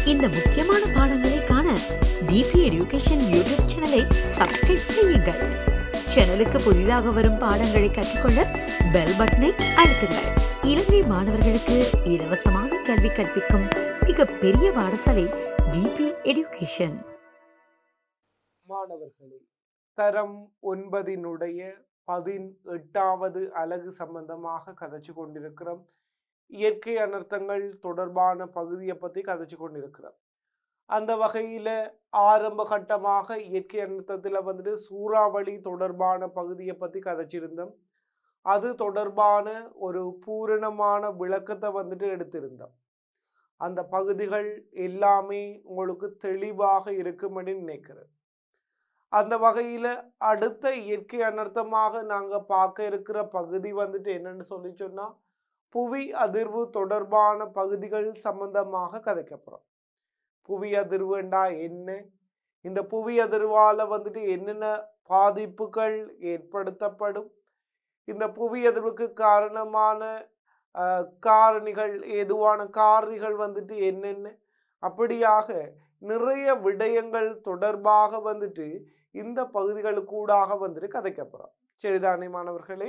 இந்த முக்கியமான பாடங்களை காண டிபி எடியூகேஷன் யூடியூப் சேனலை சப்ஸ்கிரைப் செய்யுங்கள் சேனலுக்கு புதிதாக வரும் பாடங்களை கற்றுக்கொள்ள பெல் பட்டனை அழுத்துங்கள் இலங்கை மாணவர்களுக்கு இலவசமாக கல்வி கற்பிக்கும் மிக பெரிய பாடசாலை டிபி எடியூகேஷன் மாணவர்களே தரம் ஒன்பதினுடைய பதினெட்டாவது அலகு சம்பந்தமாக கதைச்சு கொண்டிருக்கிறோம் இயற்கை அனர்த்தங்கள் தொடர்பான பகுதியை பற்றி கதைச்சு கொண்டிருக்கிறோம் அந்த வகையில் ஆரம்ப கட்டமாக இயற்கை அனர்த்தத்தில் வந்துட்டு சூறாவளி தொடர்பான பகுதியை பற்றி கதைச்சிருந்தோம் அது தொடர்பான ஒரு பூரணமான விளக்கத்தை வந்துட்டு எடுத்திருந்தோம் அந்த பகுதிகள் எல்லாமே உங்களுக்கு தெளிவாக இருக்கும்படி நினைக்கிறேன் அந்த வகையில் அடுத்த இயற்கை அனர்த்தமாக நாங்கள் பார்க்க இருக்கிற பகுதி வந்துட்டு என்னன்னு சொல்லி சொன்னால் புவி அதிர்வு தொடர்பான பகுதிகள் சம்பந்தமாக கதைக்கப்புறம் புவி அதிர்வுண்டா என்ன இந்த புவி அதிர்வால் வந்துட்டு என்னென்ன பாதிப்புகள் ஏற்படுத்தப்படும் இந்த புவி அதிர்வுக்கு காரணமான அஹ், காரணிகள் எதுவான காரணிகள் வந்துட்டு என்னென்ன அப்படியாக நிறைய விடயங்கள் தொடர்பாக வந்துட்டு இந்த பகுதிகளுக்கூடாக வந்துட்டு கதைக்கப்புறம் சரிதானே மாணவர்களே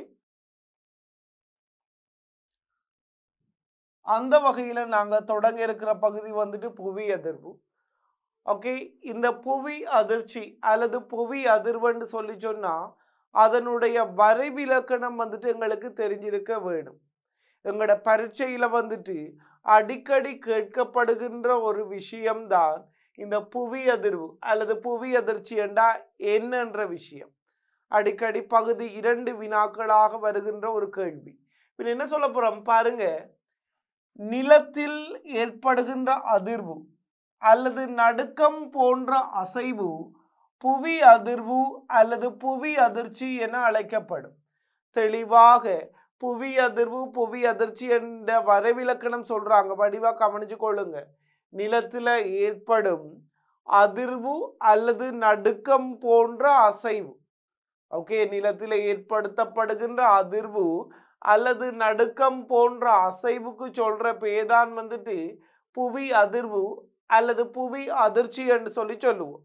அந்த வகையில் நாங்கள் தொடங்க இருக்கிற பகுதி வந்துட்டு புவி அதிர்வு ஓகே இந்த புவி அதிர்ச்சி அல்லது புவி அதிர்வுன்னு சொல்லி சொன்னால் அதனுடைய வரைவிலக்கணம் வந்துட்டு எங்களுக்கு தெரிஞ்சிருக்க வேணும் எங்களோட பரீட்சையில் வந்துட்டு அடிக்கடி கேட்கப்படுகின்ற ஒரு விஷயம்தான் இந்த புவி அதிர்வு அல்லது புவி அதிர்ச்சி என்றா என்னன்ற விஷயம் அடிக்கடி பகுதி இரண்டு வினாக்களாக வருகின்ற ஒரு கேள்வி பின் என்ன சொல்ல போறோம் பாருங்க நிலத்தில் ஏற்படுகின்ற அதிர்வு அல்லது நடுக்கம் போன்ற அசைவு புவி அதிர்வு அல்லது புவி அதிர்ச்சி என அழைக்கப்படும் தெளிவாக புவி அதிர்வு புவி அதிர்ச்சி என்ற வரைவிலக்கணம் சொல்றாங்க வடிவா கவனிச்சு கொள்ளுங்க நிலத்தில் ஏற்படும் அதிர்வு அல்லது நடுக்கம் போன்ற அசைவு ஓகே நிலத்தில் ஏற்படுத்தப்படுகின்ற அதிர்வு அல்லது நடுக்கம் போன்ற அசைவுக்கு சொல்ற பேதான் வந்துட்டு புவி அதிர்வு அல்லது புவி அதிர்ச்சி என்று சொல்லி சொல்லுவோம்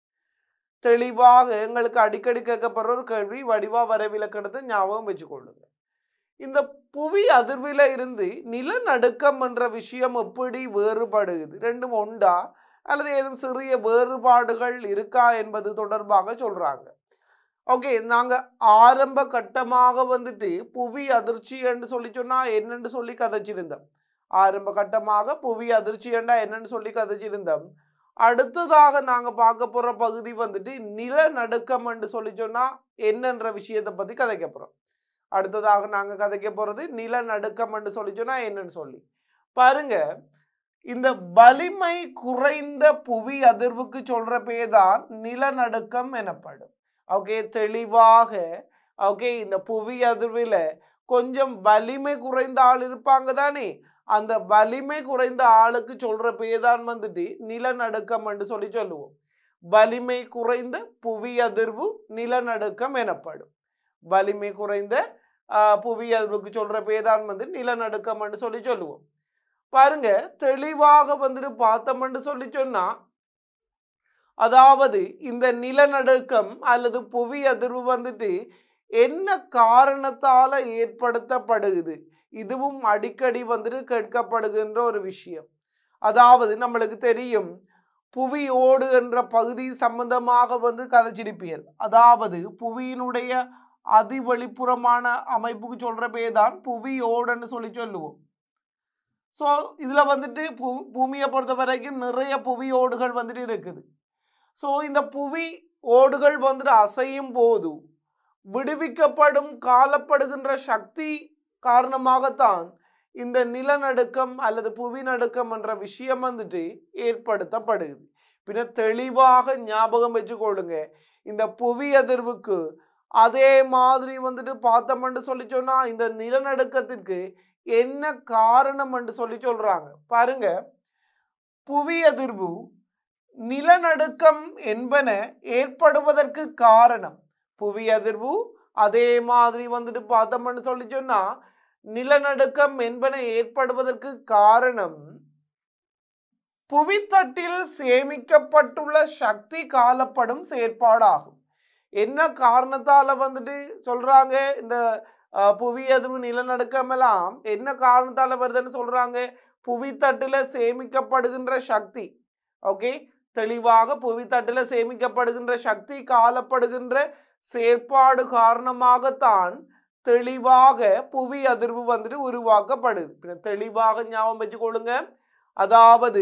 தெளிவாக எங்களுக்கு அடிக்கடி கேட்கப்படுற ஒரு கேள்வி வடிவா வரைவிலக்கணத்தை ஞாபகம் வச்சுக்கொள்ளுங்க இந்த புவி அதிர்வில இருந்து நிலநடுக்கம் என்ற விஷயம் எப்படி வேறுபடுகிறது ரெண்டும் உண்டா அல்லது ஏதும் சிறிய வேறுபாடுகள் இருக்கா என்பது தொடர்பாக சொல்றாங்க ஓகே நாங்க ஆரம்ப கட்டமாக வந்துட்டு புவி அதிர்ச்சி என்று சொல்லி சொன்னா என்னன்னு சொல்லி கதைச்சிருந்தோம் ஆரம்ப கட்டமாக புவி அதிர்ச்சி என்றா என்னன்னு சொல்லி கதைச்சிருந்தோம் அடுத்ததாக நாங்க பார்க்க போற பகுதி வந்துட்டு நிலநடுக்கம் என்று சொல்லி சொன்னா என்னன்ற விஷயத்தை பத்தி கதைக்க போறோம் அடுத்ததாக நாங்க கதைக்க போறது நிலநடுக்கம் என்று சொல்லி சொன்னா என்னன்னு சொல்லி பாருங்க இந்த வலிமை குறைந்த புவி அதிர்வுக்கு சொல்ற பேதான் நிலநடுக்கம் எனப்படும் ஓகே தெளிவாக ஓகே இந்த புவி அதிர்வில் கொஞ்சம் வலிமை குறைந்த ஆள் இருப்பாங்க தானே அந்த வலிமை குறைந்த ஆளுக்கு சொல்ற பேதான் வந்துட்டு நிலநடுக்கம் என்று சொல்லி சொல்லுவோம் வலிமை குறைந்த புவி அதிர்வு நிலநடுக்கம் எனப்படும் வலிமை குறைந்த ஆஹ், புவி அதிர்வுக்கு சொல்ற பேதான் வந்து நிலநடுக்கம் என்று சொல்லி சொல்லுவோம் பாருங்க தெளிவாக வந்துட்டு பார்த்தோம்னு சொல்லி சொன்னா அதாவது இந்த நிலநடுக்கம் அல்லது புவி அதிர்வு வந்துட்டு என்ன காரணத்தால ஏற்படுத்தப்படுகிறது இதுவும் அடிக்கடி வந்துட்டு கேட்கப்படுகின்ற ஒரு விஷயம் அதாவது நம்மளுக்கு தெரியும் புவியோடு என்ற பகுதி சம்பந்தமாக வந்து கதைச்சிருப்பியல் அதாவது புவியினுடைய அதிவெளிப்புறமான அமைப்புக்கு சொல்ற பேர் தான் புவியோடுன்னு சொல்லி சொல்லுவோம் ஸோ இதில் வந்துட்டு பூ பூமியை பொறுத்த வரைக்கும் நிறைய புவியோடுகள் வந்துட்டு இருக்குது ஸோ இந்த புவி ஓடுகள் வந்துட்டு அசையும் போது விடுவிக்கப்படும் காலப்படுகின்ற சக்தி காரணமாகத்தான் இந்த நிலநடுக்கம் அல்லது புவி நடுக்கம் என்ற விஷயம் வந்துட்டு ஏற்படுத்தப்படுது பின்ன தெளிவாக ஞாபகம் வச்சுக்கொள்ளுங்க இந்த புவி அதிர்வுக்கு அதே மாதிரி வந்துட்டு பார்த்தோம்னு சொல்லி சொன்னா இந்த நிலநடுக்கத்திற்கு என்ன காரணம் என்று சொல்லி சொல்றாங்க பாருங்க புவி அதிர்வு நிலநடுக்கம் என்பன ஏற்படுவதற்கு காரணம் புவி அதிர்வு அதே மாதிரி வந்துட்டு பார்த்தோம்னு சொல்லி சொன்னா நிலநடுக்கம் என்பன ஏற்படுவதற்கு காரணம் புவித்தட்டில் சேமிக்கப்பட்டுள்ள சக்தி காலப்படும் செயற்பாடாகும் என்ன காரணத்தால வந்துட்டு சொல்றாங்க இந்த அஹ், புவி அதிர்வு நிலநடுக்கம் எல்லாம் என்ன காரணத்தால வருதுன்னு சொல்றாங்க புவித்தட்டுல சேமிக்கப்படுகின்ற சக்தி ஓகே தெளிவாக புவித்தட்டுல சேமிக்கப்படுகின்ற சக்தி காலப்படுகின்ற செயற்பாடு காரணமாகத்தான் தெளிவாக புவி அதிர்வு வந்துட்டு உருவாக்கப்படுது பின்ன தெளிவாக ஞாபகம் வச்சுக்கொள்ளுங்க அதாவது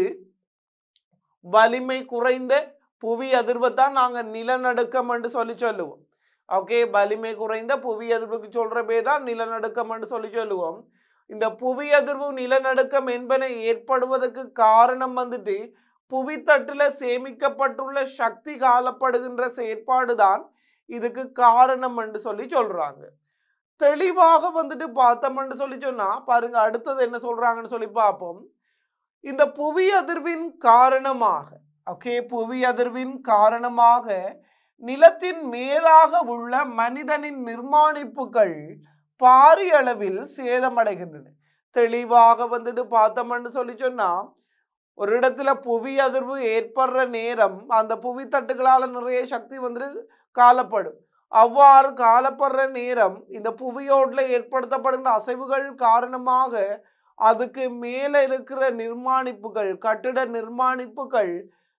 வலிமை குறைந்த புவி அதிர்வை தான் நாங்கள் நிலநடுக்கம் என்று சொல்லி சொல்லுவோம் ஓகே வலிமை குறைந்த புவி அதிர்வுக்கு சொல்ற பேர் தான் நிலநடுக்கம் என்று சொல்லி சொல்லுவோம் இந்த புவி அதிர்வு நிலநடுக்கம் என்பன ஏற்படுவதற்கு காரணம் வந்துட்டு புவித்தட்டுல சேமிக்கப்பட்டுள்ள சக்தி காலப்படுகின்ற செயற்பாடு தான் இதுக்கு காரணம் என்று சொல்லி சொல்றாங்க தெளிவாக வந்துட்டு பார்த்தோம்னு சொல்லி சொன்னா பாருங்க அடுத்தது என்ன சொல்றாங்கன்னு சொல்லி பார்ப்போம் இந்த புவி அதிர்வின் காரணமாக ஓகே புவி அதிர்வின் காரணமாக நிலத்தின் மேலாக உள்ள மனிதனின் நிர்மாணிப்புகள் பாரிய அளவில் சேதமடைகின்றன தெளிவாக வந்துட்டு பார்த்தோம்னு சொல்லி சொன்னா ஒரு இடத்துல புவி அதிர்வு ஏற்படுற நேரம் அந்த புவி தட்டுகளால நிறைய சக்தி வந்துட்டு காலப்படும் அவ்வாறு காலப்படுற நேரம் இந்த புவியோட்டில் ஏற்படுத்தப்படுகின்ற அசைவுகள் காரணமாக அதுக்கு மேலே இருக்கிற நிர்மாணிப்புகள் கட்டிட நிர்மாணிப்புகள்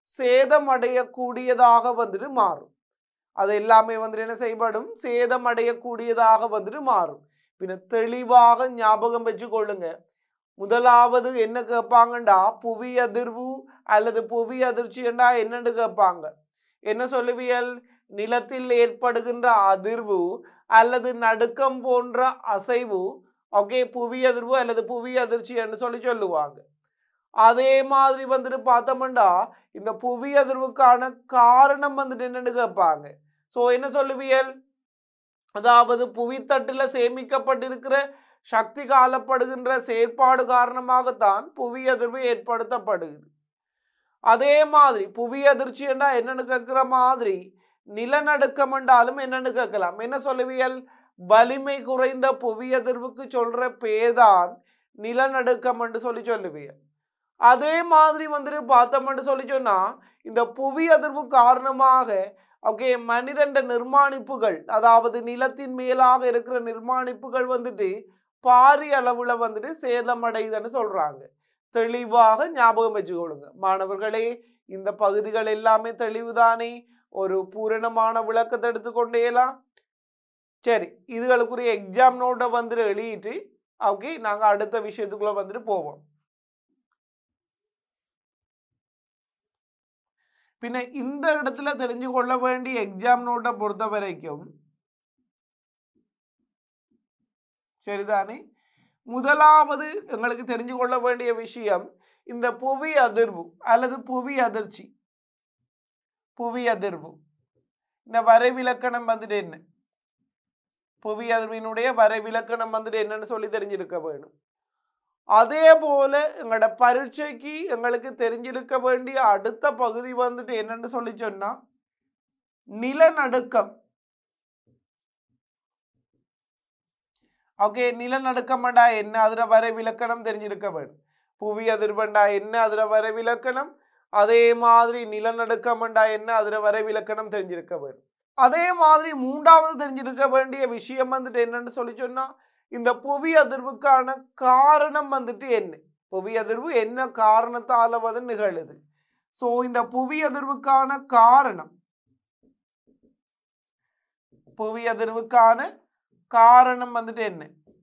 சேதமடையக்கூடியதாக வந்துட்டு மாறும் அது எல்லாமே வந்துட்டு என்ன செய்யப்படும் சேதமடையக்கூடியதாக வந்துட்டு மாறும் பின்ன தெளிவாக ஞாபகம் வச்சு கொள்ளுங்க முதலாவது என்ன கேட்பாங்கண்டா புவி அதிர்வு அல்லது புவி அதிர்ச்சிண்டா என்னன்னு கேட்பாங்க என்ன சொல்லுவியல் நிலத்தில் ஏற்படுகின்ற அதிர்வு அல்லது நடுக்கம் போன்ற அசைவு ஓகே புவி அதிர்வு அல்லது புவி அதிர்ச்சி என்று சொல்லி சொல்லுவாங்க அதே மாதிரி வந்துட்டு பார்த்தோம்னா இந்த புவி அதிர்வுக்கான காரணம் வந்துட்டு என்னன்னு கேட்பாங்க ஸோ என்ன சொல்லுவியல் அதாவது புவித்தட்டில் சேமிக்கப்பட்டிருக்கிற சக்தி காலப்படுகின்ற செயற்பாடு காரணமாகத்தான் புவி அதிர்வு ஏற்படுத்தப்படுகிறது அதே மாதிரி புவி அதிர்ச்சி என்றா என்னன்னு கேட்குற மாதிரி நிலநடுக்கம் என்றாலும் என்னன்னு கேட்கலாம் என்ன சொல்லுவியல் வலிமை குறைந்த புவி அதிர்வுக்கு சொல்ற பேர்தான் நிலநடுக்கம் என்று சொல்லி சொல்லுவியல் அதே மாதிரி வந்துட்டு பார்த்தோம்னு சொல்லி சொன்னா இந்த புவி அதிர்வு காரணமாக ஓகே மனிதன் நிர்மாணிப்புகள் அதாவது நிலத்தின் மேலாக இருக்கிற நிர்மாணிப்புகள் வந்துட்டு பாரிய அளவுல வந்துட்டு சேதமடையுதுன்னு சொல்றாங்க தெளிவாக ஞாபகம் வச்சுக்கொள்ளுங்க மாணவர்களே இந்த பகுதிகள் எல்லாமே தெளிவுதானே ஒரு பூரணமான விளக்கத்தை எடுத்துக்கொண்டேலாம் சரி இதுகளுக்குரிய எக்ஸாம் நோட்டை வந்துட்டு எழுதிட்டு ஓகே நாங்கள் அடுத்த விஷயத்துக்குள்ள வந்துட்டு போவோம் பின்ன இந்த இடத்துல தெரிஞ்சு கொள்ள வேண்டிய எக்ஸாம் நோட்டை பொறுத்த வரைக்கும் சரிதானே முதலாவது எங்களுக்கு தெரிஞ்சு கொள்ள வேண்டிய விஷயம் இந்த புவி அதிர்வு அல்லது புவி அதிர்ச்சி புவி அதிர்வு இந்த வரைவிலக்கணம் வந்துட்டு என்ன புவி அதிர்வினுடைய வரைவிலக்கணம் வந்துட்டு என்னன்னு சொல்லி தெரிஞ்சிருக்க வேணும் அதே போல எங்களோட பரீட்சைக்கு எங்களுக்கு தெரிஞ்சிருக்க வேண்டிய அடுத்த பகுதி வந்துட்டு என்னன்னு சொல்லி சொன்னா நிலநடுக்கம் ஓகே நிலநடுக்கம்டா என்ன அதுல வரை விலக்கணம் தெரிஞ்சிருக்க வேணும் புவி அதிர்வண்டா என்ன அதுல வரை விலக்கணம் அதே மாதிரி நிலநடுக்கம்டா என்ன அதுல வரை விலக்கணம் தெரிஞ்சிருக்க வேணும் அதே மாதிரி மூன்றாவது தெரிஞ்சிருக்க வேண்டிய விஷயம் வந்துட்டு என்னன்னு சொல்லி சொன்னா இந்த புவி அதிர்வுக்கான காரணம் வந்துட்டு என்ன புவி அதிர்வு என்ன காரணத்தால வந்து நிகழுது ஸோ இந்த புவி அதிர்வுக்கான காரணம் புவி அதிர்வுக்கான காரணம் வந்துட்டு என்ன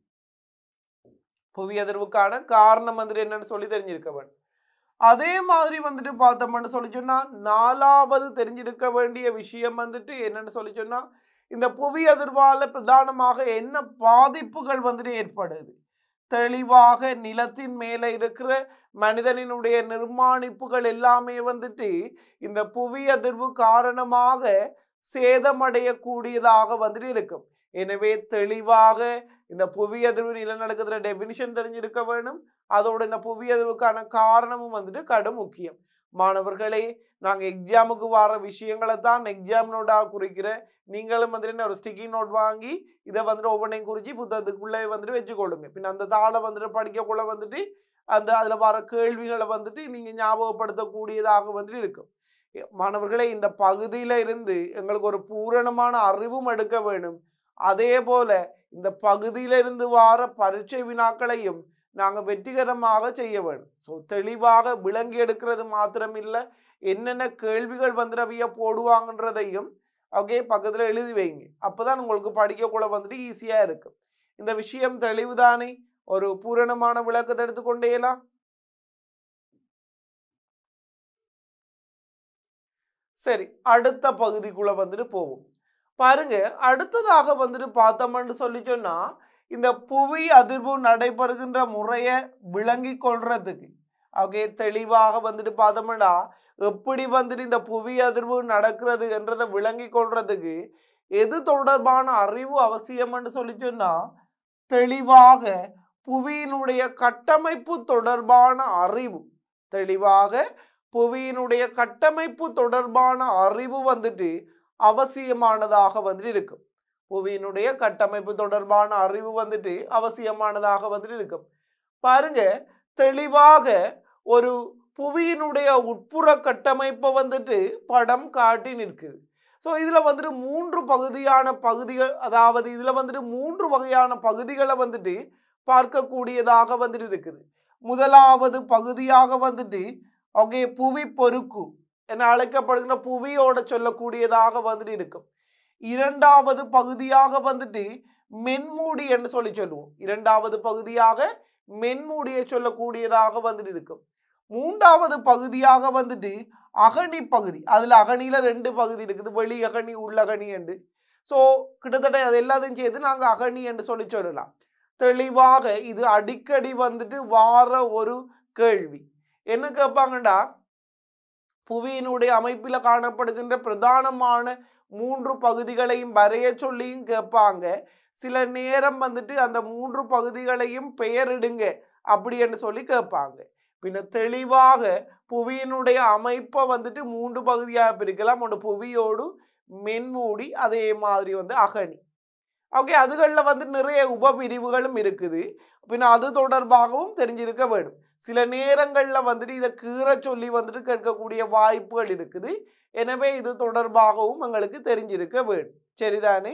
புவி அதிர்வுக்கான காரணம் வந்துட்டு என்னன்னு சொல்லி தெரிஞ்சிருக்க வேண்டும் அதே மாதிரி வந்துட்டு பார்த்தோம்னு சொல்லி சொன்னா நாலாவது தெரிஞ்சிருக்க வேண்டிய விஷயம் வந்துட்டு என்னன்னு சொல்லி சொன்னா இந்த புவி அதிர்வால பிரதானமாக என்ன பாதிப்புகள் வந்துட்டு ஏற்படுது தெளிவாக நிலத்தின் மேலே இருக்கிற மனிதனினுடைய நிர்மாணிப்புகள் எல்லாமே வந்துட்டு இந்த புவி அதிர்வு காரணமாக சேதமடையக்கூடியதாக வந்துட்டு இருக்கும் எனவே தெளிவாக இந்த புவி அதிர்வு நிலநடுக்கத்துல டெபினிஷன் தெரிஞ்சிருக்க வேணும் அதோட இந்த புவி அதிர்வுக்கான காரணமும் வந்துட்டு கடும் முக்கியம் மாணவர்களே நாங்கள் எக்ஸாமுக்கு வர விஷயங்களை தான் எக்ஸாம் நோட்டாக குறிக்கிறேன் நீங்களும் வந்துட்டு என்ன ஒரு ஸ்டிக்கி நோட் வாங்கி இதை வந்துட்டு ஒவ்வொன்றையும் குறித்து புத்தகத்துக்குள்ளே வந்துட்டு வச்சுக்கொள்ளுங்க பின்ன அந்த தாளை வந்துட்டு படிக்கக்குள்ள வந்துட்டு அந்த அதில் வர கேள்விகளை வந்துட்டு நீங்கள் ஞாபகப்படுத்தக்கூடியதாக வந்துட்டு இருக்கும் எ- மாணவர்களே இந்த பகுதியில இருந்து எங்களுக்கு ஒரு பூரணமான அறிவும் எடுக்க வேணும் அதே போல இந்த பகுதியில இருந்து வார பரீட்சை வினாக்களையும் நாங்கள் வெற்றிகரமாக செய்ய வேணும் ஸோ தெளிவாக விளங்கி எடுக்கிறது மாத்திரம் இல்லை என்னென்ன கேள்விகள் வந்துடவிய போடுவாங்கன்றதையும் ஓகே பக்கத்தில் எழுதி வைங்க அப்பதான் உங்களுக்கு படிக்கக்குள்ள வந்துட்டு ஈஸியாக இருக்கும் இந்த விஷயம் தெளிவுதானே ஒரு பூரணமான விளக்கத்தை எடுத்துக்கொண்டேலாம் சரி அடுத்த பகுதிக்குள்ள வந்துட்டு போவோம் பாருங்க அடுத்ததாக வந்துட்டு பார்த்தோம்னு சொல்லி சொன்னா இந்த புவி அதிர்வு நடைபெறுகின்ற முறையை விளங்கி கொள்றதுக்கு ஓகே தெளிவாக வந்துட்டு பார்த்தோம்னா எப்படி வந்துட்டு இந்த புவி அதிர்வு நடக்கிறது என்றதை விளங்கி கொள்றதுக்கு எது தொடர்பான அறிவு அவசியம்னு சொல்லி சொன்னா தெளிவாக புவியினுடைய கட்டமைப்பு தொடர்பான அறிவு தெளிவாக புவியினுடைய கட்டமைப்பு தொடர்பான அறிவு வந்துட்டு அவசியமானதாக வந்துட்டு இருக்கும் புவியினுடைய கட்டமைப்பு தொடர்பான அறிவு வந்துட்டு அவசியமானதாக வந்துட்டு இருக்கும் பாருங்க தெளிவாக ஒரு புவியினுடைய உட்புற கட்டமைப்பை வந்துட்டு படம் காட்டி நிற்குது ஸோ இதில் வந்துட்டு மூன்று பகுதியான பகுதிகள் அதாவது இதில் வந்துட்டு மூன்று வகையான பகுதிகளை வந்துட்டு பார்க்கக்கூடியதாக வந்துட்டு இருக்குது முதலாவது பகுதியாக வந்துட்டு ஓகே புவி பொறுக்கு என அழைக்கப்படுகிற புவியோட சொல்லக்கூடியதாக வந்துட்டு இருக்கும் இரண்டாவது பகுதியாக வந்துட்டு மென்மூடி என்று சொல்லி சொல்லுவோம் இரண்டாவது பகுதியாக மென்மூடியை சொல்லக்கூடியதாக வந்துட்டு இருக்கும் மூன்றாவது பகுதியாக வந்துட்டு அகனி பகுதி அதுல அகனியில ரெண்டு பகுதி இருக்குது வெளி அகனி உள்ளகனி என்று ஸோ கிட்டத்தட்ட அது எல்லாத்தையும் சேர்த்து நாங்க அகனி என்று சொல்லி சொல்லலாம் தெளிவாக இது அடிக்கடி வந்துட்டு வார ஒரு கேள்வி என்ன கேட்பாங்கடா புவியினுடைய அமைப்பில் காணப்படுகின்ற பிரதானமான மூன்று பகுதிகளையும் வரைய சொல்லியும் கேட்பாங்க சில நேரம் வந்துட்டு அந்த மூன்று பகுதிகளையும் பெயரிடுங்க அப்படி என்று சொல்லி கேட்பாங்க பின்ன தெளிவாக புவியினுடைய அமைப்பை வந்துட்டு மூன்று பகுதியாக பிரிக்கலாம் ஒன்று புவியோடு மென்மூடி அதே மாதிரி வந்து அகனி ஓகே அதுகளில் வந்து நிறைய உபபிரிவுகளும் இருக்குது பின்ன அது தொடர்பாகவும் தெரிஞ்சிருக்க வேண்டும் சில நேரங்களில் வந்துட்டு இதை கீற சொல்லி வந்துட்டு கேட்கக்கூடிய வாய்ப்புகள் இருக்குது எனவே இது தொடர்பாகவும் எங்களுக்கு தெரிஞ்சிருக்க வேண்டும் சரிதானே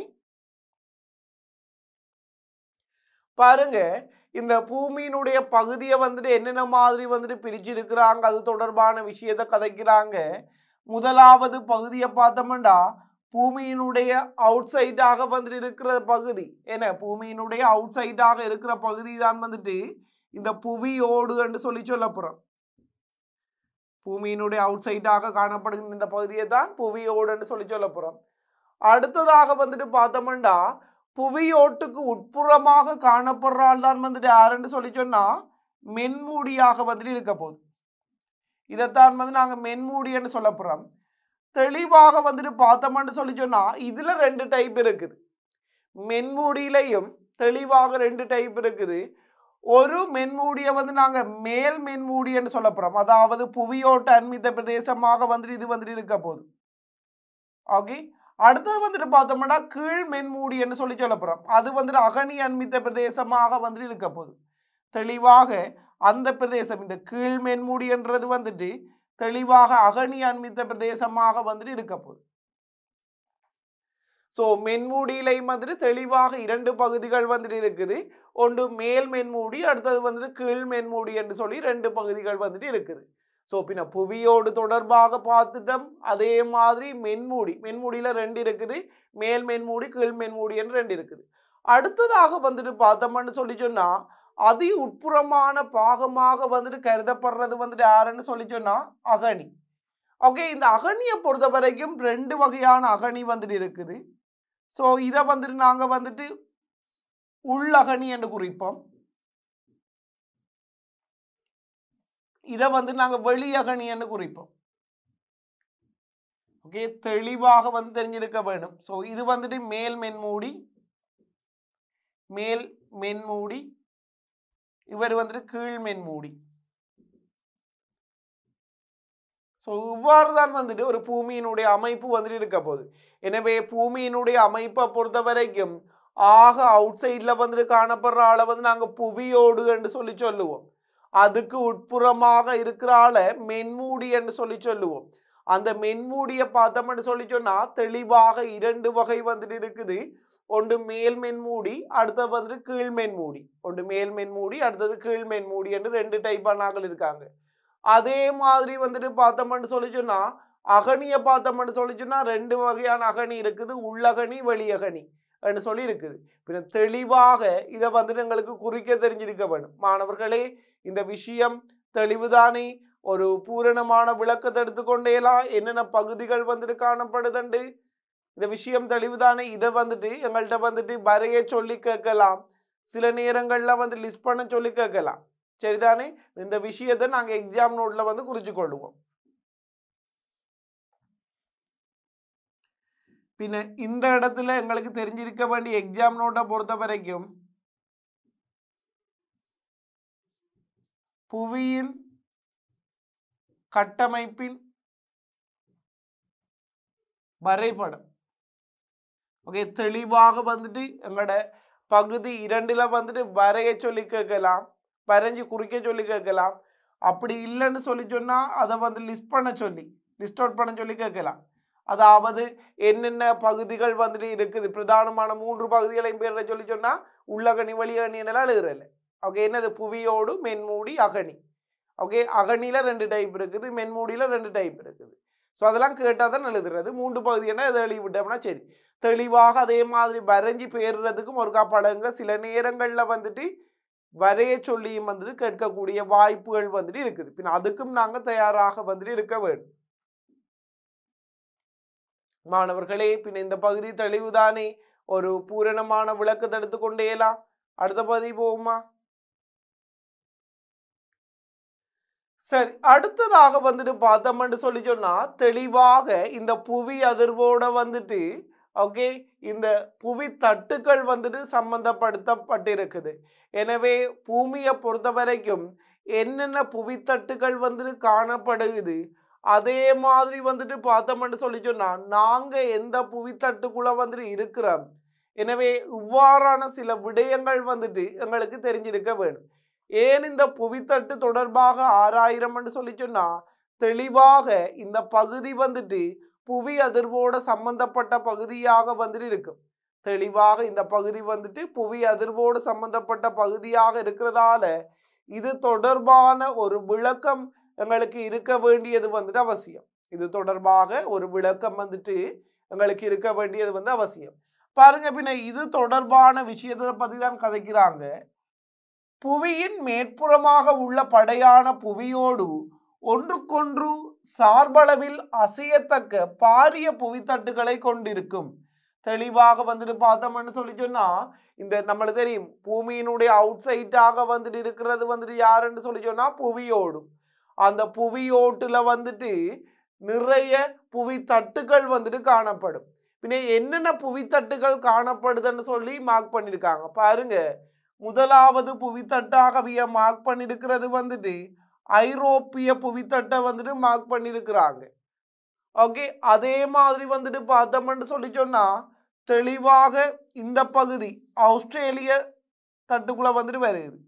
பாருங்க இந்த பூமியினுடைய பகுதியை வந்துட்டு என்னென்ன மாதிரி வந்துட்டு பிரிச்சிருக்கிறாங்க அது தொடர்பான விஷயத்தை கதைக்கிறாங்க முதலாவது பகுதியை பார்த்தோம்னா பூமியினுடைய அவுட் சைடாக வந்துட்டு இருக்கிற பகுதி என்ன பூமியினுடைய அவுட் சைடாக இருக்கிற பகுதி தான் வந்துட்டு இந்த புவியோடு என்று சொல்லி சொல்லப்படுறோம் பூமியினுடைய அவுட் சைடாக காணப்படுகின்ற இந்த பகுதியை தான் புவியோடு என்று சொல்லி சொல்லப்படுறோம் அடுத்ததாக வந்துட்டு பார்த்தோம்னா புவியோட்டுக்கு உட்புறமாக காணப்படுறால் தான் வந்துட்டு யாருன்னு சொல்லி சொன்னா மென்மூடியாக வந்துட்டு இருக்க போகுது இதைத்தான் வந்து நாங்கள் மென்மூடின்னு சொல்ல போகிறோம் தெளிவாக வந்துட்டு பார்த்தோம்னு சொல்லி சொன்னா இதுல ரெண்டு டைப் இருக்குது மென்மூடியிலையும் தெளிவாக ரெண்டு டைப் இருக்குது ஒரு மென்மூடியை வந்து நாங்க மேல் மென்மூடின்னு சொல்ல போறோம் அதாவது புவியோட்ட அண்மித்த பிரதேசமாக வந்துட்டு இது வந்துட்டு இருக்க போகுது ஓகே அடுத்தது வந்துட்டு பார்த்தோம்னா கீழ் மென்மூடின்னு சொல்லி சொல்ல போறோம் அது வந்துட்டு அகனி அண்மித்த பிரதேசமாக வந்துட்டு இருக்க போகுது தெளிவாக அந்த பிரதேசம் இந்த கீழ் மென்மூடின்றது வந்துட்டு தெளிவாக அகனி அண்மித்த பிரதேசமாக வந்துட்டு இருக்க போகுது ஸோ மென்மூடியிலை வந்துட்டு தெளிவாக இரண்டு பகுதிகள் வந்துட்டு இருக்குது ஒன்று மேல் மென்மூடி அடுத்தது வந்துட்டு கீழ் மென்மூடி என்று சொல்லி ரெண்டு பகுதிகள் வந்துட்டு இருக்குது ஸோ பின்ன புவியோடு தொடர்பாக பார்த்துட்டோம் அதே மாதிரி மென்மூடி மென்மூடியில் ரெண்டு இருக்குது மேல் மென்மூடி கீழ் மென்மூடி என்று ரெண்டு இருக்குது அடுத்ததாக வந்துட்டு பார்த்தோம்னு சொல்லி சொன்னா அதி உட்புறமான பாகமாக வந்துட்டு கருதப்படுறது வந்துட்டு யாருன்னு சொல்லி சொன்னா அகனி ஓகே இந்த அகனியை பொறுத்த வரைக்கும் ரெண்டு வகையான அகனி வந்துட்டு இருக்குது ஸோ இதை வந்துட்டு நாங்கள் வந்துட்டு உள்ளகனி என்று குறிப்போம் இதை வந்து நாங்கள் வெளியகனி என்று குறிப்போம் ஓகே தெளிவாக வந்து தெரிஞ்சிருக்க வேண்டும் ஸோ இது வந்துட்டு மேல் மென்மூடி மேல் மென்மூடி இவர் வந்துட்டு கீழ் மென்மூடி ஸோ இவ்வாறு தான் வந்துட்டு ஒரு பூமியினுடைய அமைப்பு வந்துட்டு இருக்க போகுது எனவே பூமியினுடைய அமைப்பை பொறுத்த வரைக்கும் ஆக அவுட் சைடில் வந்துட்டு காணப்படுற ஆளை வந்து நாங்கள் புவியோடு என்று சொல்லி சொல்லுவோம் அதுக்கு உட்புறமாக இருக்கிறால மென்மூடி என்று சொல்லி சொல்லுவோம் அந்த மென்மூடியை பார்த்தோம்னு சொல்லி சொன்னா தெளிவாக இரண்டு வகை வந்துட்டு இருக்குது ஒன்று மேல் மென்மூடி அடுத்தது வந்துட்டு கீழ் மென்மூடி ஒன்று மேல் மென்மூடி அடுத்தது கீழ் மென்மூடி என்று ரெண்டு டைப்பானாக்கள் இருக்காங்க அதே மாதிரி வந்துட்டு பார்த்தோம்னு சொல்லி சொன்னா அகனியை பார்த்தோம்னு சொல்லி சொன்னா ரெண்டு வகையான அகனி இருக்குது உள்ளகனி வெளியகனி என்று சொல்லி இருக்குது பின்ன தெளிவாக இதை வந்துட்டு எங்களுக்கு குறிக்க தெரிஞ்சிருக்க வேண்டும் மாணவர்களே இந்த விஷயம் தெளிவுதானே ஒரு பூரணமான விளக்கத்தை எடுத்துக்கொண்டேலாம் என்னென்ன பகுதிகள் வந்துட்டு காணப்படுதுண்டு இந்த விஷயம் தெளிவுதானே இதை வந்துட்டு எங்கள்கிட்ட வந்துட்டு வரைய சொல்லி கேட்கலாம் சில நேரங்கள்ல வந்து லிஸ்ட் பண்ண சொல்லி கேட்கலாம் சரிதானே இந்த விஷயத்தை நாங்க எக்ஸாம் நோட்ல வந்து குறிச்சு கொள்ளுவோம் பின்ன இந்த இடத்துல எங்களுக்கு தெரிஞ்சிருக்க வேண்டிய எக்ஸாம் நோட்டை பொறுத்த வரைக்கும் புவியின் கட்டமைப்பின் வரைபடம் ஓகே தெளிவாக வந்துட்டு எங்களோட பகுதி இரண்டுல வந்துட்டு வரைய சொல்லி கேட்கலாம் வரைஞ்சி குறிக்க சொல்லி கேட்கலாம் அப்படி இல்லைன்னு சொல்லி சொன்னா அதை வந்து லிஸ்ட் பண்ண சொல்லி லிஸ்ட் அவுட் பண்ண சொல்லி கேட்கலாம் அதாவது என்னென்ன பகுதிகள் வந்துட்டு இருக்குது பிரதானமான மூன்று பகுதிகளையும் பேர சொல்லி சொன்னா உள்ளகனி வெளியகனி என்னெல்லாம் எழுதுறல ஓகே என்னது புவியோடு மென்மூடி அகனி ஓகே அகனியில் ரெண்டு டைப் இருக்குது மென்மூடியில் ரெண்டு டைப் இருக்குது ஸோ அதெல்லாம் கேட்டால் தான் எழுதுறது மூன்று பகுதினா இதை எழுதி விட்டோம்னா சரி தெளிவாக அதே மாதிரி வரைஞ்சி பேருறதுக்கும் ஒருக்கா பழங்க சில நேரங்களில் வந்துட்டு வரைய சொல்லியும் வந்துட்டு கேட்கக்கூடிய வாய்ப்புகள் வந்துட்டு இருக்குது பின் அதுக்கும் நாங்கள் தயாராக வந்துட்டு இருக்க வேண்டும் மாணவர்களே பின் இந்த பகுதி தெளிவுதானே ஒரு பூரணமான விளக்கத்தை எடுத்துக்கொண்டேலாம் அடுத்த பகுதி போகுமா சரி அடுத்ததாக வந்துட்டு பார்த்தோம்னு சொல்லி சொன்னா தெளிவாக இந்த புவி அதிர்வோட வந்துட்டு ஓகே இந்த புவி தட்டுக்கள் வந்துட்டு சம்பந்தப்படுத்தப்பட்டிருக்குது எனவே பூமியை பொறுத்த வரைக்கும் என்னென்ன புவித்தட்டுகள் வந்துட்டு காணப்படுகுது அதே மாதிரி வந்துட்டு பார்த்தோம்னு சொல்லி சொன்னா நாங்க எந்த புவித்தட்டுக்குள்ள வந்துட்டு இருக்கிறோம் எனவே இவ்வாறான சில விடயங்கள் வந்துட்டு எங்களுக்கு தெரிஞ்சிருக்க வேணும் ஏன் இந்த புவித்தட்டு தொடர்பாக ஆறாயிரம்னு சொல்லி சொன்னா தெளிவாக இந்த பகுதி வந்துட்டு புவி அதிர்வோட சம்பந்தப்பட்ட பகுதியாக வந்துட்டு இருக்கும் தெளிவாக இந்த பகுதி வந்துட்டு புவி அதிர்வோடு சம்பந்தப்பட்ட பகுதியாக இருக்கிறதால இது தொடர்பான ஒரு விளக்கம் எங்களுக்கு இருக்க வேண்டியது வந்துட்டு அவசியம் இது தொடர்பாக ஒரு விளக்கம் வந்துட்டு எங்களுக்கு இருக்க வேண்டியது வந்து அவசியம் பாருங்க பின்ன இது தொடர்பான விஷயத்தை பத்தி தான் கதைக்கிறாங்க புவியின் மேற்புறமாக உள்ள படையான புவியோடு ஒன்றுக்கொன்று சார்பளவில் அசையத்தக்க பாரிய புவித்தட்டுகளை கொண்டிருக்கும் தெளிவாக வந்துட்டு பார்த்தோம்னு சொல்லி சொன்னா இந்த நம்மளுக்கு தெரியும் பூமியினுடைய அவுட் சைட்டாக வந்துட்டு இருக்கிறது வந்துட்டு யாருன்னு சொல்லி சொன்னா புவியோடு அந்த புவியோட்டுல வந்துட்டு நிறைய புவி தட்டுகள் வந்துட்டு காணப்படும் பின்ன என்னென்ன புவித்தட்டுகள் காணப்படுதுன்னு சொல்லி மார்க் பண்ணியிருக்காங்க பாருங்க முதலாவது புவித்தட்டாக மார்க் பண்ணியிருக்கிறது வந்துட்டு ஐரோப்பிய புவித்தட்டை வந்துட்டு மார்க் பண்ணியிருக்கிறாங்க ஓகே அதே மாதிரி வந்துட்டு பார்த்தோம்னு சொல்லி சொன்னா தெளிவாக இந்த பகுதி ஆஸ்திரேலிய தட்டுக்குள்ள வந்துட்டு வருது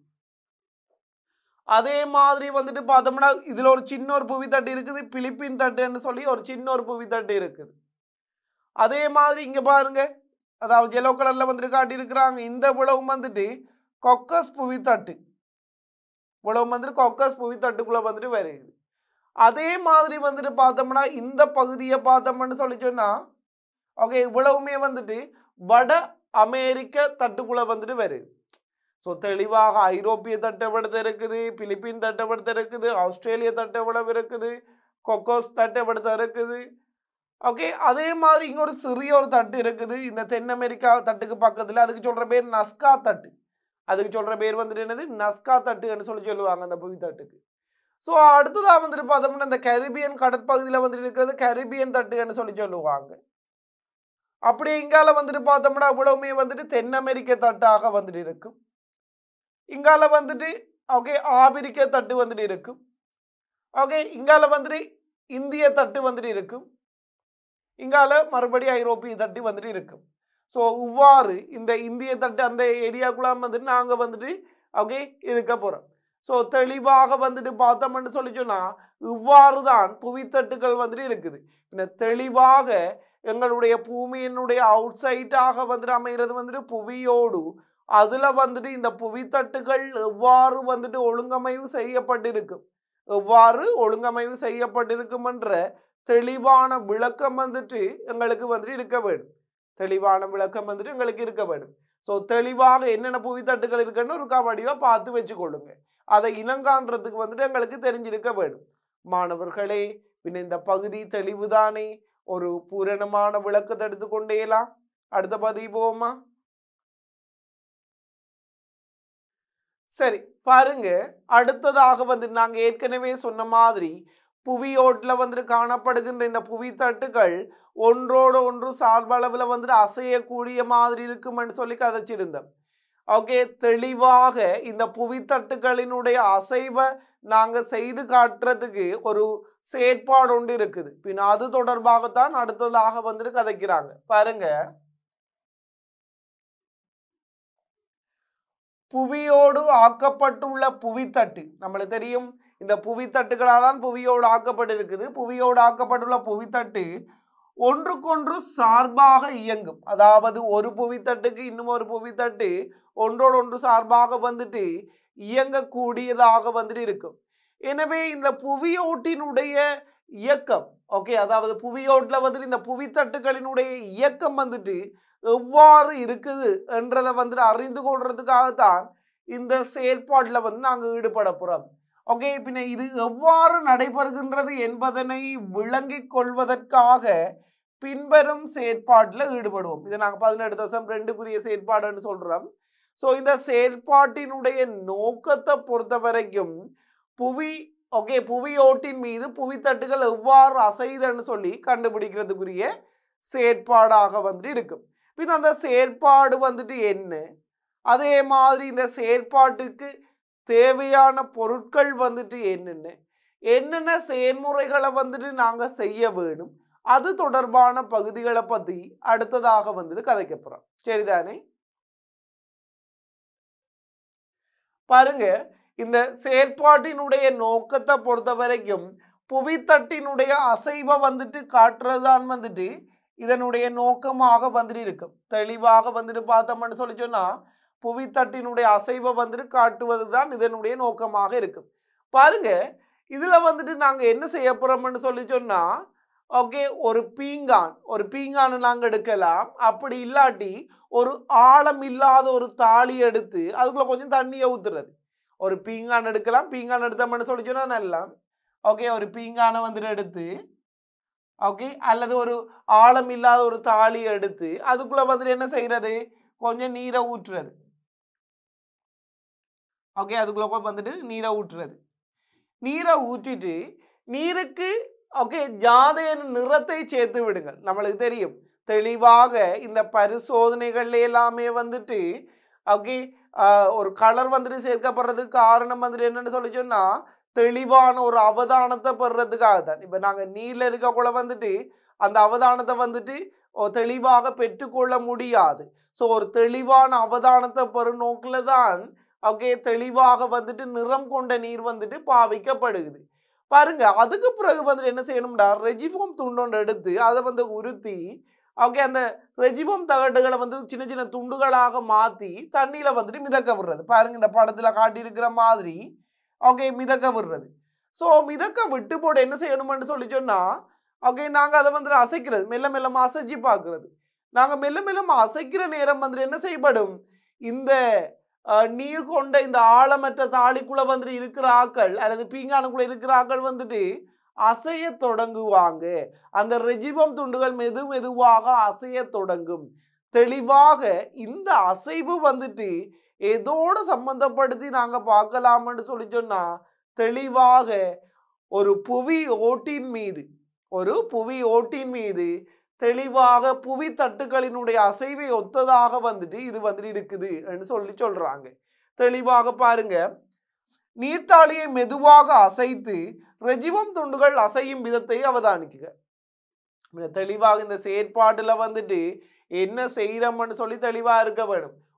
அதே மாதிரி வந்துட்டு பார்த்தோம்னா இதுல ஒரு சின்ன ஒரு புவித்தட்டு இருக்குது பிலிப்பின் தட்டுன்னு சொல்லி ஒரு சின்ன ஒரு புவித்தட்டு இருக்குது அதே மாதிரி இங்க பாருங்க அதாவது எல்லோ கலர்ல வந்துட்டு காட்டியிருக்கிறாங்க இந்த விளவும் வந்துட்டு கொக்கஸ் புவித்தட்டு விளவும் வந்துட்டு கொக்கஸ் புவித்தட்டுக்குள்ள வந்துட்டு வருது அதே மாதிரி வந்துட்டு பார்த்தோம்னா இந்த பகுதியை பார்த்தோம்னு சொல்லி சொன்னா ஓகே இவ்வளவுமே வந்துட்டு வட அமெரிக்க தட்டுக்குள்ள வந்துட்டு வருது ஸோ தெளிவாக ஐரோப்பிய தட்டப்படுத்த இருக்குது பிலிப்பின் தட்டப்படுத்த இருக்குது ஆஸ்திரேலிய தட்டப்படம் இருக்குது கொக்கோஸ் தட்டப்படுத்த இருக்குது ஓகே அதே மாதிரி இங்க ஒரு சிறிய ஒரு தட்டு இருக்குது இந்த தென் அமெரிக்கா தட்டுக்கு பக்கத்துல அதுக்கு சொல்ற பேர் நஸ்கா தட்டு அதுக்கு சொல்ற பேர் வந்துட்டு என்னது நஸ்கா தட்டுன்னு சொல்லி சொல்லுவாங்க அந்த புவி தட்டுக்கு ஸோ அடுத்ததா வந்துட்டு பார்த்தோம்னா இந்த கரிபியன் கடற்பகுதியில் வந்துட்டு இருக்கிறது கரிபியன் தட்டுன்னு சொல்லி சொல்லுவாங்க அப்படி இங்கால வந்துட்டு பார்த்தோம்னா இவ்வளவுமே வந்துட்டு தென் அமெரிக்க தட்டாக வந்துட்டு இருக்கும் இங்கால வந்துட்டு ஓகே ஆபிரிக்க தட்டு வந்துட்டு இருக்கும் ஓகே இங்கால வந்துட்டு இந்திய தட்டு வந்துட்டு இருக்கும் இங்கால மறுபடி ஐரோப்பிய தட்டு வந்துட்டு இருக்கும் ஸோ இவ்வாறு இந்த இந்திய தட்டு அந்த ஏரியாக்குள்ள வந்துட்டு நாங்கள் வந்துட்டு ஓகே இருக்க போகிறோம் ஸோ தெளிவாக வந்துட்டு பார்த்தோம்னு சொல்லி சொன்னா இவ்வாறு தான் புவித்தட்டுகள் வந்துட்டு இருக்குது இந்த தெளிவாக எங்களுடைய பூமியினுடைய அவுட் சைட்டாக வந்துட்டு அமைகிறது வந்துட்டு புவியோடு அதுல வந்துட்டு இந்த புவித்தட்டுகள் எவ்வாறு வந்துட்டு ஒழுங்கமைவு செய்யப்பட்டிருக்கும் எவ்வாறு ஒழுங்கமைவு செய்யப்பட்டிருக்கும் என்ற தெளிவான விளக்கம் வந்துட்டு எங்களுக்கு வந்துட்டு இருக்க வேண்டும் தெளிவான விளக்கம் வந்துட்டு எங்களுக்கு இருக்க வேண்டும் ஸோ தெளிவாக என்னென்ன புவித்தட்டுகள் இருக்குன்னு ஒரு கபடியாக பார்த்து வச்சுக்கொள்ளுங்க அதை இனங்காண்றதுக்கு வந்துட்டு எங்களுக்கு தெரிஞ்சிருக்க வேண்டும் மாணவர்களே பின்ன இந்த பகுதி தெளிவுதானே ஒரு பூரணமான விளக்கத்தை எடுத்துக்கொண்டேலாம் அடுத்த பகுதி போவோமா சரி பாருங்க அடுத்ததாக வந்து நாங்க ஏற்கனவே சொன்ன மாதிரி புவியோட்டுல வந்துட்டு காணப்படுகின்ற இந்த புவித்தட்டுகள் ஒன்றோடு ஒன்று சார்பளவில் வந்துட்டு அசையக்கூடிய மாதிரி இருக்குமென்னு சொல்லி கதைச்சிருந்தோம் ஓகே தெளிவாக இந்த புவித்தட்டுகளினுடைய அசைவை நாங்க செய்து காட்டுறதுக்கு ஒரு செயற்பாடு ஒன்று இருக்குது பின் அது தொடர்பாகத்தான் அடுத்ததாக வந்துட்டு கதைக்கிறாங்க பாருங்க புவியோடு ஆக்கப்பட்டுள்ள புவித்தட்டு நம்மளுக்கு தெரியும் இந்த புவித்தட்டுகளால் தான் புவியோடு ஆக்கப்பட்டிருக்குது புவியோடு ஆக்கப்பட்டுள்ள புவித்தட்டு ஒன்றுக்கொன்று சார்பாக இயங்கும் அதாவது ஒரு புவித்தட்டுக்கு இன்னும் ஒரு புவித்தட்டு ஒன்றோடு ஒன்று சார்பாக வந்துட்டு இயங்கக்கூடியதாக வந்துட்டு இருக்கும் எனவே இந்த புவியோட்டினுடைய இயக்கம் ஓகே அதாவது புவியோட்டில் வந்துட்டு இந்த புவித்தட்டுகளினுடைய இயக்கம் வந்துட்டு எவ்வாறு இருக்குது என்றதை வந்துட்டு அறிந்து கொள்றதுக்காகத்தான் இந்த செயல்பாட்டில் வந்து நாங்கள் ஈடுபட போகிறோம் ஓகே பின்ன இது எவ்வாறு நடைபெறுகின்றது என்பதனை விளங்கிக் கொள்வதற்காக பின்வரும் செயற்பாட்டில் ஈடுபடுவோம் இதை நாங்கள் பதினெட்டு தசம் ரெண்டுக்குரிய செயற்பாடுன்னு சொல்கிறோம் ஸோ இந்த செயற்பாட்டினுடைய நோக்கத்தை பொறுத்த வரைக்கும் புவி ஓகே புவியோட்டின் மீது புவித்தட்டுகள் எவ்வாறு அசைதுன்னு சொல்லி கண்டுபிடிக்கிறதுக்குரிய செயற்பாடாக வந்துட்டு இருக்கும் பின் அந்த செயற்பாடு வந்துட்டு என்ன அதே மாதிரி இந்த செயற்பாட்டுக்கு தேவையான பொருட்கள் வந்துட்டு என்னென்ன என்னென்ன செயல்முறைகளை வந்துட்டு நாங்கள் செய்ய வேணும் அது தொடர்பான பகுதிகளை பற்றி அடுத்ததாக வந்துட்டு கதைக்க போகிறோம் சரிதானே பாருங்க இந்த செயற்பாட்டினுடைய நோக்கத்தை பொறுத்த வரைக்கும் புவித்தட்டினுடைய அசைவை வந்துட்டு காட்டுறதுதான் வந்துட்டு இதனுடைய நோக்கமாக வந்துட்டு இருக்கும் தெளிவாக வந்துட்டு பார்த்தோம்னு சொல்லி சொன்னா புவித்தட்டினுடைய அசைவை வந்துட்டு காட்டுவது தான் இதனுடைய நோக்கமாக இருக்கும் பாருங்க இதுல வந்துட்டு நாங்க என்ன செய்ய போறோம்னு சொல்லி சொன்னா ஓகே ஒரு பீங்கான் ஒரு பீங்கானை நாங்க எடுக்கலாம் அப்படி இல்லாட்டி ஒரு ஆழம் இல்லாத ஒரு தாலி எடுத்து அதுக்குள்ள கொஞ்சம் தண்ணியை ஊத்துறது ஒரு பீங்கான் எடுக்கலாம் பீங்கான் எடுத்தோம்னு சொல்லி சொன்னா நல்லா ஓகே ஒரு பீங்கானை வந்துட்டு எடுத்து ஓகே அல்லது ஒரு ஆழம் இல்லாத ஒரு தாலி எடுத்து அதுக்குள்ள வந்துட்டு என்ன செய்யறது கொஞ்சம் நீரை ஊற்றுறது ஓகே அதுக்குள்ள வந்துட்டு நீரை ஊற்றுறது நீரை ஊற்றிட்டு நீருக்கு ஓகே ஜாதையின் நிறத்தை சேர்த்து விடுங்கள் நம்மளுக்கு தெரியும் தெளிவாக இந்த பரிசோதனைகள்ல எல்லாமே வந்துட்டு ஓகே ஒரு கலர் வந்துட்டு சேர்க்கப்படுறதுக்கு காரணம் வந்துட்டு என்னன்னு சொல்லி சொன்னா தெளிவான ஒரு அவதானத்தை பெறுறதுக்காக தான் இப்போ நாங்கள் நீரில் இருக்கக்குள்ள வந்துட்டு அந்த அவதானத்தை வந்துட்டு ஒ- தெளிவாக பெற்றுக்கொள்ள முடியாது ஸோ ஒரு தெளிவான அவதானத்தை பெறும் நோக்கில் தான் ஓகே தெளிவாக வந்துட்டு நிறம் கொண்ட நீர் வந்துட்டு பாவிக்கப்படுகிறது பாருங்க அதுக்கு பிறகு வந்துட்டு என்ன செய்யணும்டா ரெஜிஃபோம் துண்டொன்று எடுத்து அதை வந்து உருத்தி ஓகே அந்த ரெஜிஃபோம் தகடுகளை வந்து சின்ன சின்ன துண்டுகளாக மாற்றி தண்ணியில் வந்துட்டு மிதக்க விடுறது பாருங்க இந்த படத்தில் காட்டியிருக்கிற மாதிரி ஓகே மிதக்க விடுறது ஸோ மிதக்க விட்டு போட்டு என்ன செய்யணும்னு சொல்லி சொன்னால் ஓகே நாங்கள் அதை வந்துட்டு அசைக்கிறது மெல்ல மெல்லமாக அசைச்சு பார்க்குறது நாங்கள் மெல்ல மெல்லமாக அசைக்கிற நேரம் வந்துட்டு என்ன செய்யப்படும் இந்த அஹ், நீர் கொண்ட இந்த ஆழமற்ற தாளிக்குள்ள வந்துட்டு இருக்கிற ஆக்கள் அல்லது பீங்கானுக்குள்ள இருக்கிற ஆக்கள் வந்துட்டு அசைய தொடங்குவாங்க அந்த ரெஜிபம் துண்டுகள் மெது மெதுவாக அசைய தொடங்கும் தெளிவாக இந்த அசைவு வந்துட்டு எதோட சம்பந்தப்படுத்தி நாங்க பார்க்கலாம்னு சொல்லி சொன்னா தெளிவாக ஒரு புவி ஓட்டின் மீது ஒரு புவி ஓட்டின் மீது தெளிவாக புவி தட்டுகளினுடைய அசைவை ஒத்ததாக வந்துட்டு இது வந்துட்டு இருக்குது சொல்லி சொல்றாங்க தெளிவாக பாருங்க நீர்த்தாளியை மெதுவாக அசைத்து ரெஜிவம் துண்டுகள் அசையும் விதத்தை அவதானிக்குக மிக தெளிவாக இந்த செயற்பாட்டுல வந்துட்டு என்ன செய்யறோம்னு சொல்லி தெளிவா இருக்க வேணும்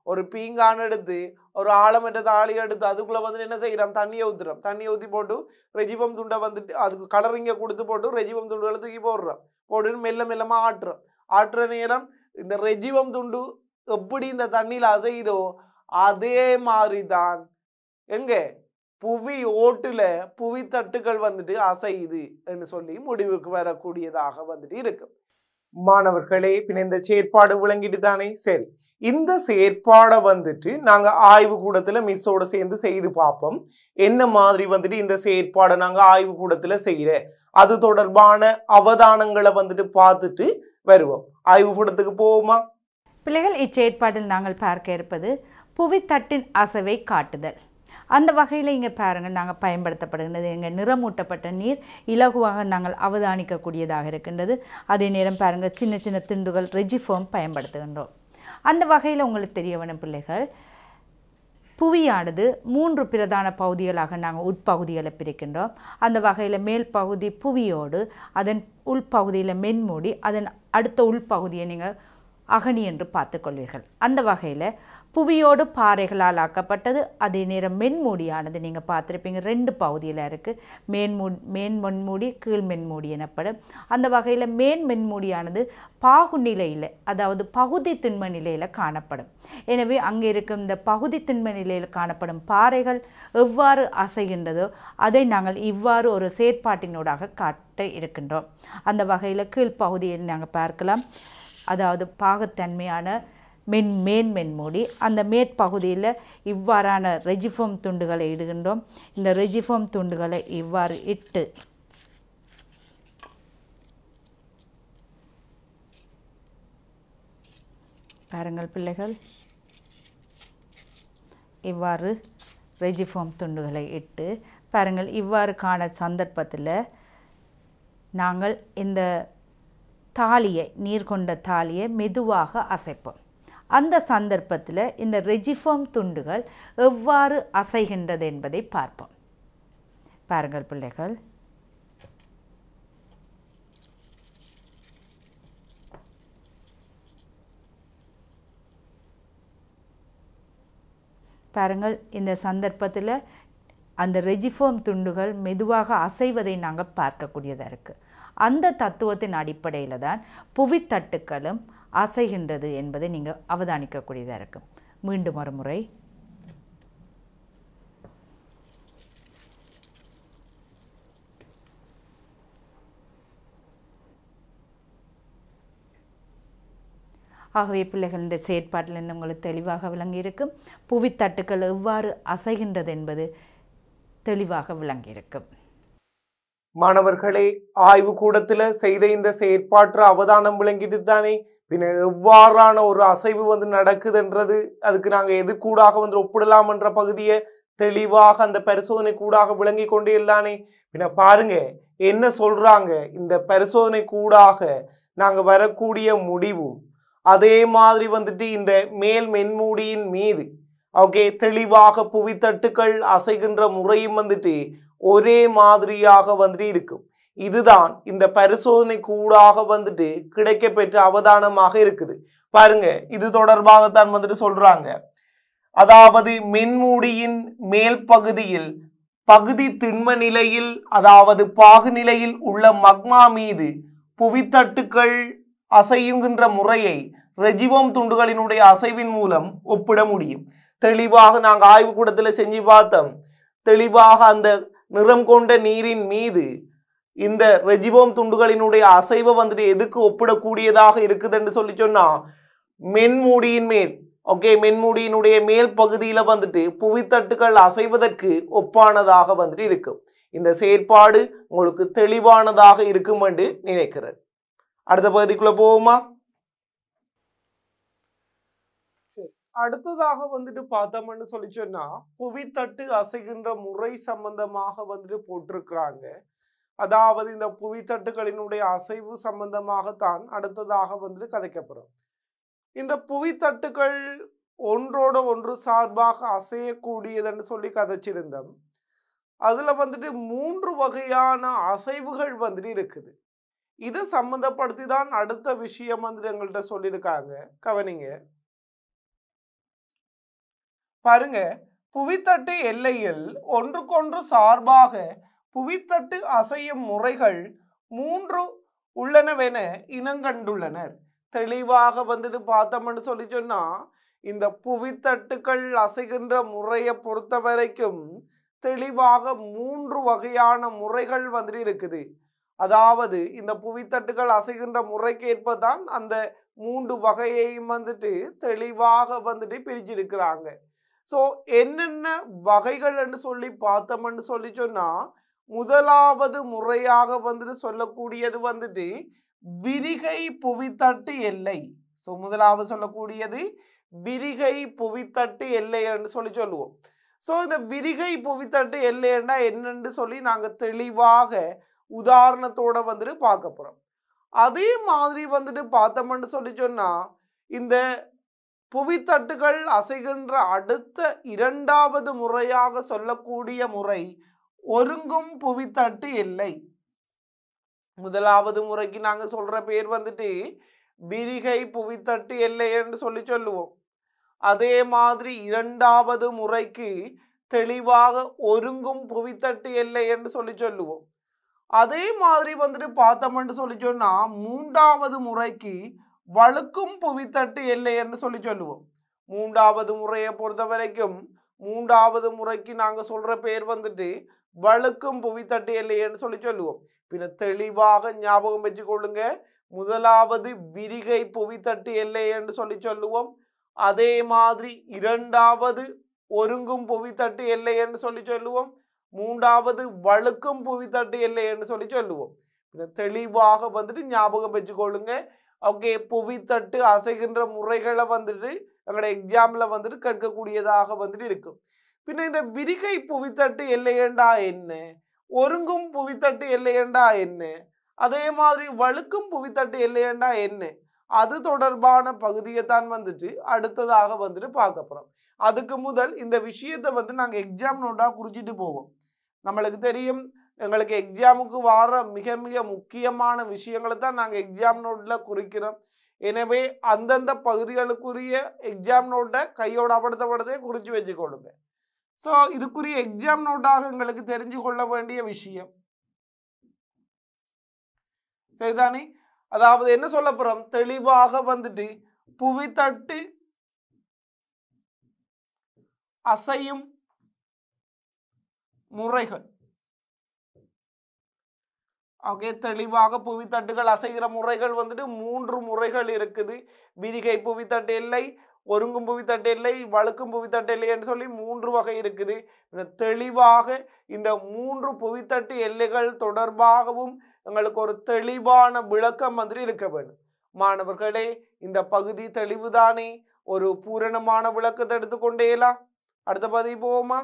ஒரு பீங்கான் எடுத்து ஒரு ஆழமற்ற தாலி எடுத்து அதுக்குள்ள வந்துட்டு என்ன செய்கிறோம் தண்ணியை ஊற்றுறோம் தண்ணியை ஊற்றி போட்டு ரெஜிபம் துண்டை வந்துட்டு அதுக்கு கலரிங்க கொடுத்து போட்டு ரெஜிபம் துண்டுகளை தூக்கி போடுறோம் போட்டு மெல்ல மெல்லமாக ஆட்டுறோம் ஆட்டுற நேரம் இந்த ரெஜிவம் துண்டு எப்படி இந்த தண்ணியில் அசையுதோ அதே மாதிரி தான் எங்க புவி ஓட்டுல புவி தட்டுகள் வந்துட்டு அசையுது என்று சொல்லி முடிவுக்கு வரக்கூடியதாக வந்துட்டு இருக்கு மாணவர்களே பின்ன இந்த செயற்பாடு விளங்கிட்டு தானே சரி இந்த செயற்பாடை வந்துட்டு நாங்க ஆய்வு கூடத்துல மிஸ்ஸோட சேர்ந்து செய்து பார்ப்போம் என்ன மாதிரி வந்துட்டு இந்த செயற்பாடை நாங்க ஆய்வு கூடத்துல செய்யற அது தொடர்பான அவதானங்களை வந்துட்டு பார்த்துட்டு வருவோம் ஆய்வு கூடத்துக்கு போவோமா பிள்ளைகள் இச்செயற்பாட்டில் நாங்கள் பார்க்க இருப்பது புவித்தட்டின் அசைவை காட்டுதல் அந்த வகையில் இங்கே பாருங்கள் நாங்கள் பயன்படுத்தப்படுகின்றது எங்கள் நிறமூட்டப்பட்ட நீர் இலகுவாக நாங்கள் அவதானிக்கக்கூடியதாக இருக்கின்றது அதே நேரம் பாருங்கள் சின்ன சின்ன திண்டுகள் ரெஜிஃபோம் பயன்படுத்துகின்றோம் அந்த வகையில் உங்களுக்கு தெரிய வேணும் பிள்ளைகள் புவியானது மூன்று பிரதான பகுதிகளாக நாங்கள் உட்பகுதிகளை பிரிக்கின்றோம் அந்த வகையில் மேல் பகுதி புவியோடு அதன் உள்பகுதியில் மென்மூடி அதன் அடுத்த உள்பகுதியை நீங்கள் அகனி என்று பார்த்துக்கொள்வீர்கள் அந்த வகையில் புவியோடு பாறைகளால் ஆக்கப்பட்டது அதே நேரம் மென்மூடியானது நீங்கள் பார்த்துருப்பீங்க ரெண்டு பகுதியில் இருக்குது மேன்மூ மேன் மென்மூடி கீழ் மென்மூடி எனப்படும் அந்த வகையில் மேன் மென்மூடியானது பாகு நிலையில் அதாவது பகுதி திண்ம நிலையில் காணப்படும் எனவே அங்கே இருக்கும் இந்த பகுதி திண்ம நிலையில் காணப்படும் பாறைகள் எவ்வாறு அசைகின்றதோ அதை நாங்கள் இவ்வாறு ஒரு செயற்பாட்டினூடாக காட்ட இருக்கின்றோம் அந்த வகையில் கீழ்ப்பகுதியில் நாங்கள் பார்க்கலாம் அதாவது பாகத்தன்மையான மென் மேன் மென்மூடி அந்த மேற்பகுதியில் இவ்வாறான ரெஜிஃபோம் துண்டுகளை இடுகின்றோம் இந்த ரெஜிஃபோம் துண்டுகளை இவ்வாறு இட்டு பாருங்கள் பிள்ளைகள் இவ்வாறு ரெஜிஃபோம் துண்டுகளை இட்டு பாருங்கள் இவ்வாறு காண சந்தர்ப்பத்தில் நாங்கள் இந்த தாலியை நீர் கொண்ட தாலியை மெதுவாக அசைப்போம் அந்த சந்தர்ப்பத்தில் இந்த ரெஜிஃபோம் துண்டுகள் எவ்வாறு அசைகின்றது என்பதை பார்ப்போம் பாருங்கள் பிள்ளைகள் பாருங்கள் இந்த சந்தர்ப்பத்தில் அந்த ரெஜிஃபோம் துண்டுகள் மெதுவாக அசைவதை நாங்கள் பார்க்கக்கூடியதாக இருக்குது அந்த தத்துவத்தின் அடிப்படையில் தான் புவித்தட்டுக்களும் அசைகின்றது என்பதை நீங்கள் அவதானிக்கக்கூடியதாக இருக்கும் மீண்டும் ஒரு முறை ஆகவே பிள்ளைகள் இந்த செயற்பாட்டிலிருந்து உங்களுக்கு தெளிவாக விளங்கியிருக்கும் புவித்தட்டுக்கள் எவ்வாறு அசைகின்றது என்பது தெளிவாக விளங்கியிருக்கும் மாணவர்களே ஆய்வு கூடத்துல செய்த இந்த செயற்பாற்று அவதானம் விளங்கிட்டு தானே பின்ன எவ்வாறான ஒரு அசைவு வந்து நடக்குதுன்றது அதுக்கு நாங்க எது கூடாக வந்து ஒப்பிடலாம் என்ற பகுதியை தெளிவாக அந்த பரிசோதனை கூடாக விளங்கி கொண்டே இல்லானே பின்ன பாருங்க என்ன சொல்றாங்க இந்த பரிசோதனை கூடாக நாங்க வரக்கூடிய முடிவும் அதே மாதிரி வந்துட்டு இந்த மேல் மென்மூடியின் மீது ஓகே தெளிவாக புவித்தட்டுக்கள் அசைகின்ற முறையும் வந்துட்டு ஒரே மாதிரியாக வந்துட்டு இருக்கும் இதுதான் இந்த பரிசோதனை கூடாக வந்துட்டு கிடைக்கப்பெற்ற அவதானமாக இருக்குது பாருங்க இது தொடர்பாகத்தான் வந்துட்டு சொல்றாங்க அதாவது மென்மூடியின் மேல் பகுதியில் பகுதி திண்ம நிலையில் அதாவது பாகு நிலையில் உள்ள மக்மா மீது புவித்தட்டுக்கள் அசையுகின்ற முறையை ரெஜிவம் துண்டுகளினுடைய அசைவின் மூலம் ஒப்பிட முடியும் தெளிவாக நாங்கள் ஆய்வு கூடத்தில் செஞ்சு பார்த்தோம் தெளிவாக அந்த நிறம் கொண்ட நீரின் மீது இந்த ரெஜிவோம் துண்டுகளினுடைய அசைவை வந்துட்டு எதுக்கு ஒப்பிடக்கூடியதாக இருக்குதுன்னு சொல்லி சொன்னா மென்மூடியின் மேல் ஓகே மென்மூடியினுடைய மேல் பகுதியில் வந்துட்டு புவித்தட்டுகள் அசைவதற்கு ஒப்பானதாக வந்துட்டு இருக்கும் இந்த செயற்பாடு உங்களுக்கு தெளிவானதாக இருக்கும் என்று நினைக்கிறேன் அடுத்த பகுதிக்குள்ள போவோமா அடுத்ததாக வந்துட்டு பார்த்தோம்னு சொல்லி சொன்னா புவித்தட்டு அசைகின்ற முறை சம்பந்தமாக வந்துட்டு போட்டிருக்கிறாங்க அதாவது இந்த புவித்தட்டுகளினுடைய அசைவு சம்பந்தமாகத்தான் அடுத்ததாக வந்துட்டு கதைக்கப்படும் இந்த புவித்தட்டுகள் ஒன்றோட ஒன்று சார்பாக அசையக்கூடியதுன்னு சொல்லி கதைச்சிருந்தோம் அதுல வந்துட்டு மூன்று வகையான அசைவுகள் வந்துட்டு இருக்குது இதை சம்மந்தப்படுத்தி தான் அடுத்த விஷயம் வந்துட்டு எங்கள்கிட்ட சொல்லியிருக்காங்க கவனிங்க பாருங்க புவித்தட்டு எல்லையில் ஒன்றுக்கொன்று சார்பாக புவித்தட்டு அசையும் முறைகள் மூன்று உள்ளனவென இனங்கண்டுள்ளனர் தெளிவாக வந்துட்டு பார்த்தோம்னு சொல்லி சொன்னா இந்த புவித்தட்டுக்கள் அசைகின்ற முறையை பொறுத்த வரைக்கும் தெளிவாக மூன்று வகையான முறைகள் வந்துட்டு இருக்குது அதாவது இந்த புவித்தட்டுகள் அசைகின்ற முறைக்கு ஏற்பதான் அந்த மூன்று வகையையும் வந்துட்டு தெளிவாக வந்துட்டு பிரிச்சிருக்கிறாங்க ஸோ என்னென்ன வகைகள் என்று சொல்லி பார்த்தோம்னு சொல்லி சொன்னா முதலாவது முறையாக வந்துட்டு சொல்லக்கூடியது வந்துட்டு விரிகை புவித்தட்டு எல்லை ஸோ முதலாவது சொல்லக்கூடியது விரிகை புவித்தட்டு எல்லை என்று சொல்லி சொல்லுவோம் ஸோ இந்த விரிகை புவித்தட்டு எல்லைன்னா என்னன்னு சொல்லி நாங்கள் தெளிவாக உதாரணத்தோட வந்துட்டு பார்க்க போகிறோம் அதே மாதிரி வந்துட்டு பார்த்தோம்னு சொல்லி சொன்னா இந்த புவித்தட்டுகள் அசைகின்ற அடுத்த இரண்டாவது முறையாக சொல்லக்கூடிய முறை ஒருங்கும் புவித்தட்டு எல்லை முதலாவது முறைக்கு நாங்க சொல்ற பேர் வந்துட்டு விரிகை புவித்தட்டு எல்லை என்று சொல்லி சொல்லுவோம் அதே மாதிரி இரண்டாவது முறைக்கு தெளிவாக ஒருங்கும் புவித்தட்டு எல்லை என்று சொல்லி சொல்லுவோம் அதே மாதிரி வந்துட்டு பார்த்தோம்னு சொல்லி சொன்னா மூன்றாவது முறைக்கு வழுக்கும் புவித்தட்டு எல்லை என்று சொல்லி சொல்லுவோம் மூன்றாவது முறையை பொறுத்த வரைக்கும் மூன்றாவது முறைக்கு நாங்க சொல்ற பேர் வந்துட்டு வழுக்கும் புவித்தட்டு எல்லைன்னு சொல்லி சொல்லுவோம் பின்ன தெளிவாக ஞாபகம் வச்சுக்கொள்ளுங்க முதலாவது விரிகை புவித்தட்டு எல்லை என்று சொல்லி சொல்லுவோம் அதே மாதிரி இரண்டாவது ஒருங்கும் புவித்தட்டு எல்லை என்று சொல்லி சொல்லுவோம் மூன்றாவது வழுக்கும் புவித்தட்டு எல்லை என்று சொல்லி சொல்லுவோம் பின்ன தெளிவாக வந்துட்டு ஞாபகம் வச்சுக்கொள்ளுங்க ஓகே புவித்தட்டு அசைகின்ற முறைகளை வந்துட்டு எங்களோட எக்ஸாம்ல வந்துட்டு கேட்கக்கூடியதாக வந்துட்டு இருக்கும் பின்ன இந்த விரிகை புவித்தட்டு எல்லையண்டா என்ன ஒருங்கும் புவித்தட்டு எல்லையண்டா என்ன அதே மாதிரி வழுக்கும் புவித்தட்டு எல்லையண்டா என்ன அது தொடர்பான பகுதியை தான் வந்துட்டு அடுத்ததாக வந்துட்டு பார்க்க போறோம் அதுக்கு முதல் இந்த விஷயத்தை வந்து நாங்கள் எக்ஸாம் நோட்டா குறிச்சிட்டு போவோம் நம்மளுக்கு தெரியும் எங்களுக்கு எக்ஸாமுக்கு வர மிக மிக முக்கியமான விஷயங்களை தான் நாங்கள் எக்ஸாம் நோட்டில் குறிக்கிறோம் எனவே அந்தந்த பகுதிகளுக்குரிய எக்ஸாம் நோட்டை கையோட அப்படுத்தப்படுறதே குறித்து வச்சுக்கொள்ளுங்க ஸோ இதுக்குரிய எக்ஸாம் நோட்டாக எங்களுக்கு தெரிஞ்சு கொள்ள வேண்டிய விஷயம் சரிதானே அதாவது என்ன சொல்ல போறோம் தெளிவாக வந்துட்டு புவித்தட்டு அசையும் முறைகள் ஓகே தெளிவாக புவித்தட்டுகள் அசைகிற முறைகள் வந்துட்டு மூன்று முறைகள் இருக்குது விதிகை புவித்தட்டு எல்லை ஒருங்கும் புவித்தட்டு எல்லை வழுக்கும் புவித்தட்டு எல்லை என்று சொல்லி மூன்று வகை இருக்குது இந்த தெளிவாக இந்த மூன்று புவித்தட்டு எல்லைகள் தொடர்பாகவும் எங்களுக்கு ஒரு தெளிவான விளக்கம் வந்துட்டு இருக்க வேண்டும் மாணவர்களே இந்த பகுதி தெளிவுதானே ஒரு பூரணமான விளக்கத்தை எடுத்துக்கொண்டேலாம் அடுத்த பகுதி போவோமா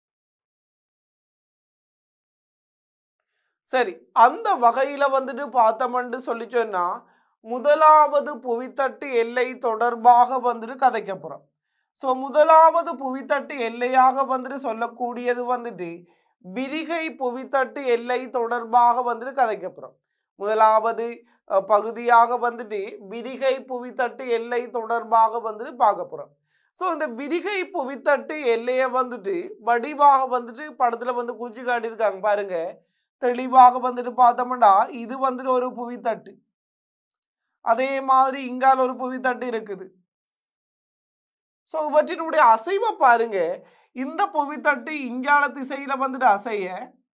சரி அந்த வகையில வந்துட்டு பார்த்தோம்னு சொல்லி சொன்னா முதலாவது புவித்தட்டு எல்லை தொடர்பாக வந்துட்டு கதைக்க போறோம் ஸோ முதலாவது புவித்தட்டு எல்லையாக வந்துட்டு சொல்லக்கூடியது வந்துட்டு விரிகை புவித்தட்டு எல்லை தொடர்பாக வந்துட்டு கதைக்க போறோம் முதலாவது அஹ், பகுதியாக வந்துட்டு விரிகை புவித்தட்டு எல்லை தொடர்பாக வந்துட்டு பார்க்க போறோம் ஸோ இந்த விரிகை புவித்தட்டு எல்லையை வந்துட்டு வடிவாக வந்துட்டு படத்துல வந்து குறிச்சு காட்டியிருக்காங்க பாருங்க தெளிவாக வந்துட்டு பார்த்தோம்னா இது வந்துட்டு ஒரு புவித்தட்டு அதே மாதிரி இங்கால ஒரு புவித்தட்டு இருக்குது ஸோ இவற்றினுடைய அசைவை பாருங்க இந்த புவித்தட்டு இங்கால திசையில வந்துட்டு அசைய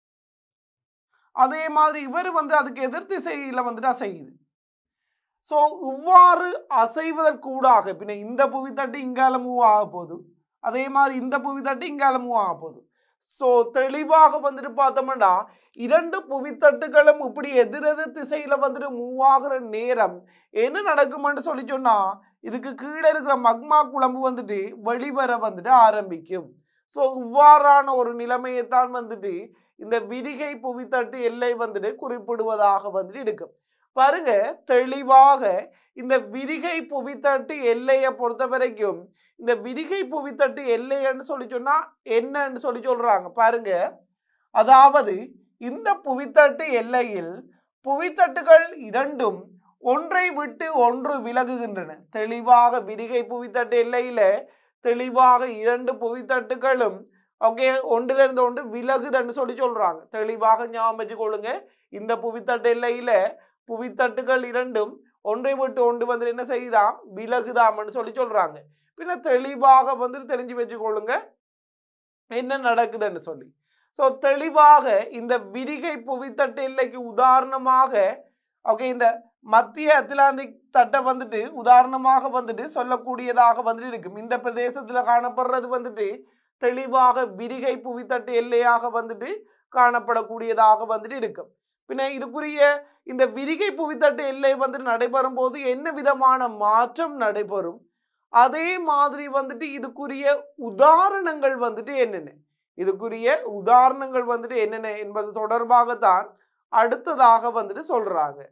அதே மாதிரி இவர் வந்து அதுக்கு எதிர் திசையில வந்துட்டு அசையுது ஸோ இவ்வாறு அசைவதற்கூடாக பின்ன இந்த புவித்தட்டு இங்கால மூவ் ஆக போகுது அதே மாதிரி இந்த புவித்தட்டு இங்கால மூவ் ஆக போகுது ஸோ தெளிவாக வந்துட்டு பார்த்தோம்னா இரண்டு புவித்தட்டுகளும் இப்படி எதிரெதிர் திசையில வந்துட்டு மூவ் ஆகுற நேரம் என்ன நடக்கும்னு சொல்லி சொன்னா இதுக்கு கீழே இருக்கிற மக்மா குழம்பு வந்துட்டு வெளிவர வந்துட்டு ஆரம்பிக்கும் ஸோ இவ்வாறான ஒரு நிலைமையை தான் வந்துட்டு இந்த விரிகை புவித்தட்டு எல்லை வந்துட்டு குறிப்பிடுவதாக வந்துட்டு இருக்கும் பாருங்க தெளிவாக இந்த விரிகை புவித்தட்டு எல்லையை பொறுத்த வரைக்கும் இந்த விரிகை புவித்தட்டு எல்லைன்னு சொல்லி சொன்னா என்னன்னு சொல்லி சொல்றாங்க பாருங்க அதாவது இந்த புவித்தட்டு எல்லையில் புவித்தட்டுகள் இரண்டும் ஒன்றை விட்டு ஒன்று விலகுகின்றன தெளிவாக விரிகை புவித்தட்டு எல்லையில தெளிவாக இரண்டு புவித்தட்டுகளும் ஓகே ஒன்றிலிருந்து ஒன்று விலகுதுன்னு சொல்லி சொல்றாங்க தெளிவாக ஞாபகம் வச்சுக்கொள்ளுங்க இந்த புவித்தட்டு எல்லையில புவித்தட்டுகள் இரண்டும் ஒன்றை விட்டு ஒன்று வந்து என்ன செய்யுதாம் விலகுதாம்னு சொல்லி சொல்றாங்க பின்ன தெளிவாக வந்து தெரிஞ்சு வச்சுக்கொள்ளுங்க என்ன நடக்குதுன்னு சொல்லி ஸோ தெளிவாக இந்த விரிகை புவித்தட்டு எல்லைக்கு உதாரணமாக ஓகே இந்த மத்திய அத்லாந்திக் தட்டை வந்துட்டு உதாரணமாக வந்துட்டு சொல்லக்கூடியதாக வந்துட்டு இருக்கும் இந்த பிரதேசத்தில் காணப்படுறது வந்துட்டு தெளிவாக விரிகை புவித்தட்டு எல்லையாக வந்துட்டு காணப்படக்கூடியதாக வந்துட்டு இருக்கும் பின்ன இதுக்குரிய இந்த விரிகை புவித்தட்டு எல்லை வந்துட்டு நடைபெறும் போது என்ன விதமான மாற்றம் நடைபெறும் அதே மாதிரி வந்துட்டு இதுக்குரிய உதாரணங்கள் வந்துட்டு என்னென்ன இதுக்குரிய உதாரணங்கள் வந்துட்டு என்னென்ன என்பது தொடர்பாகத்தான் அடுத்ததாக வந்துட்டு சொல்றாங்க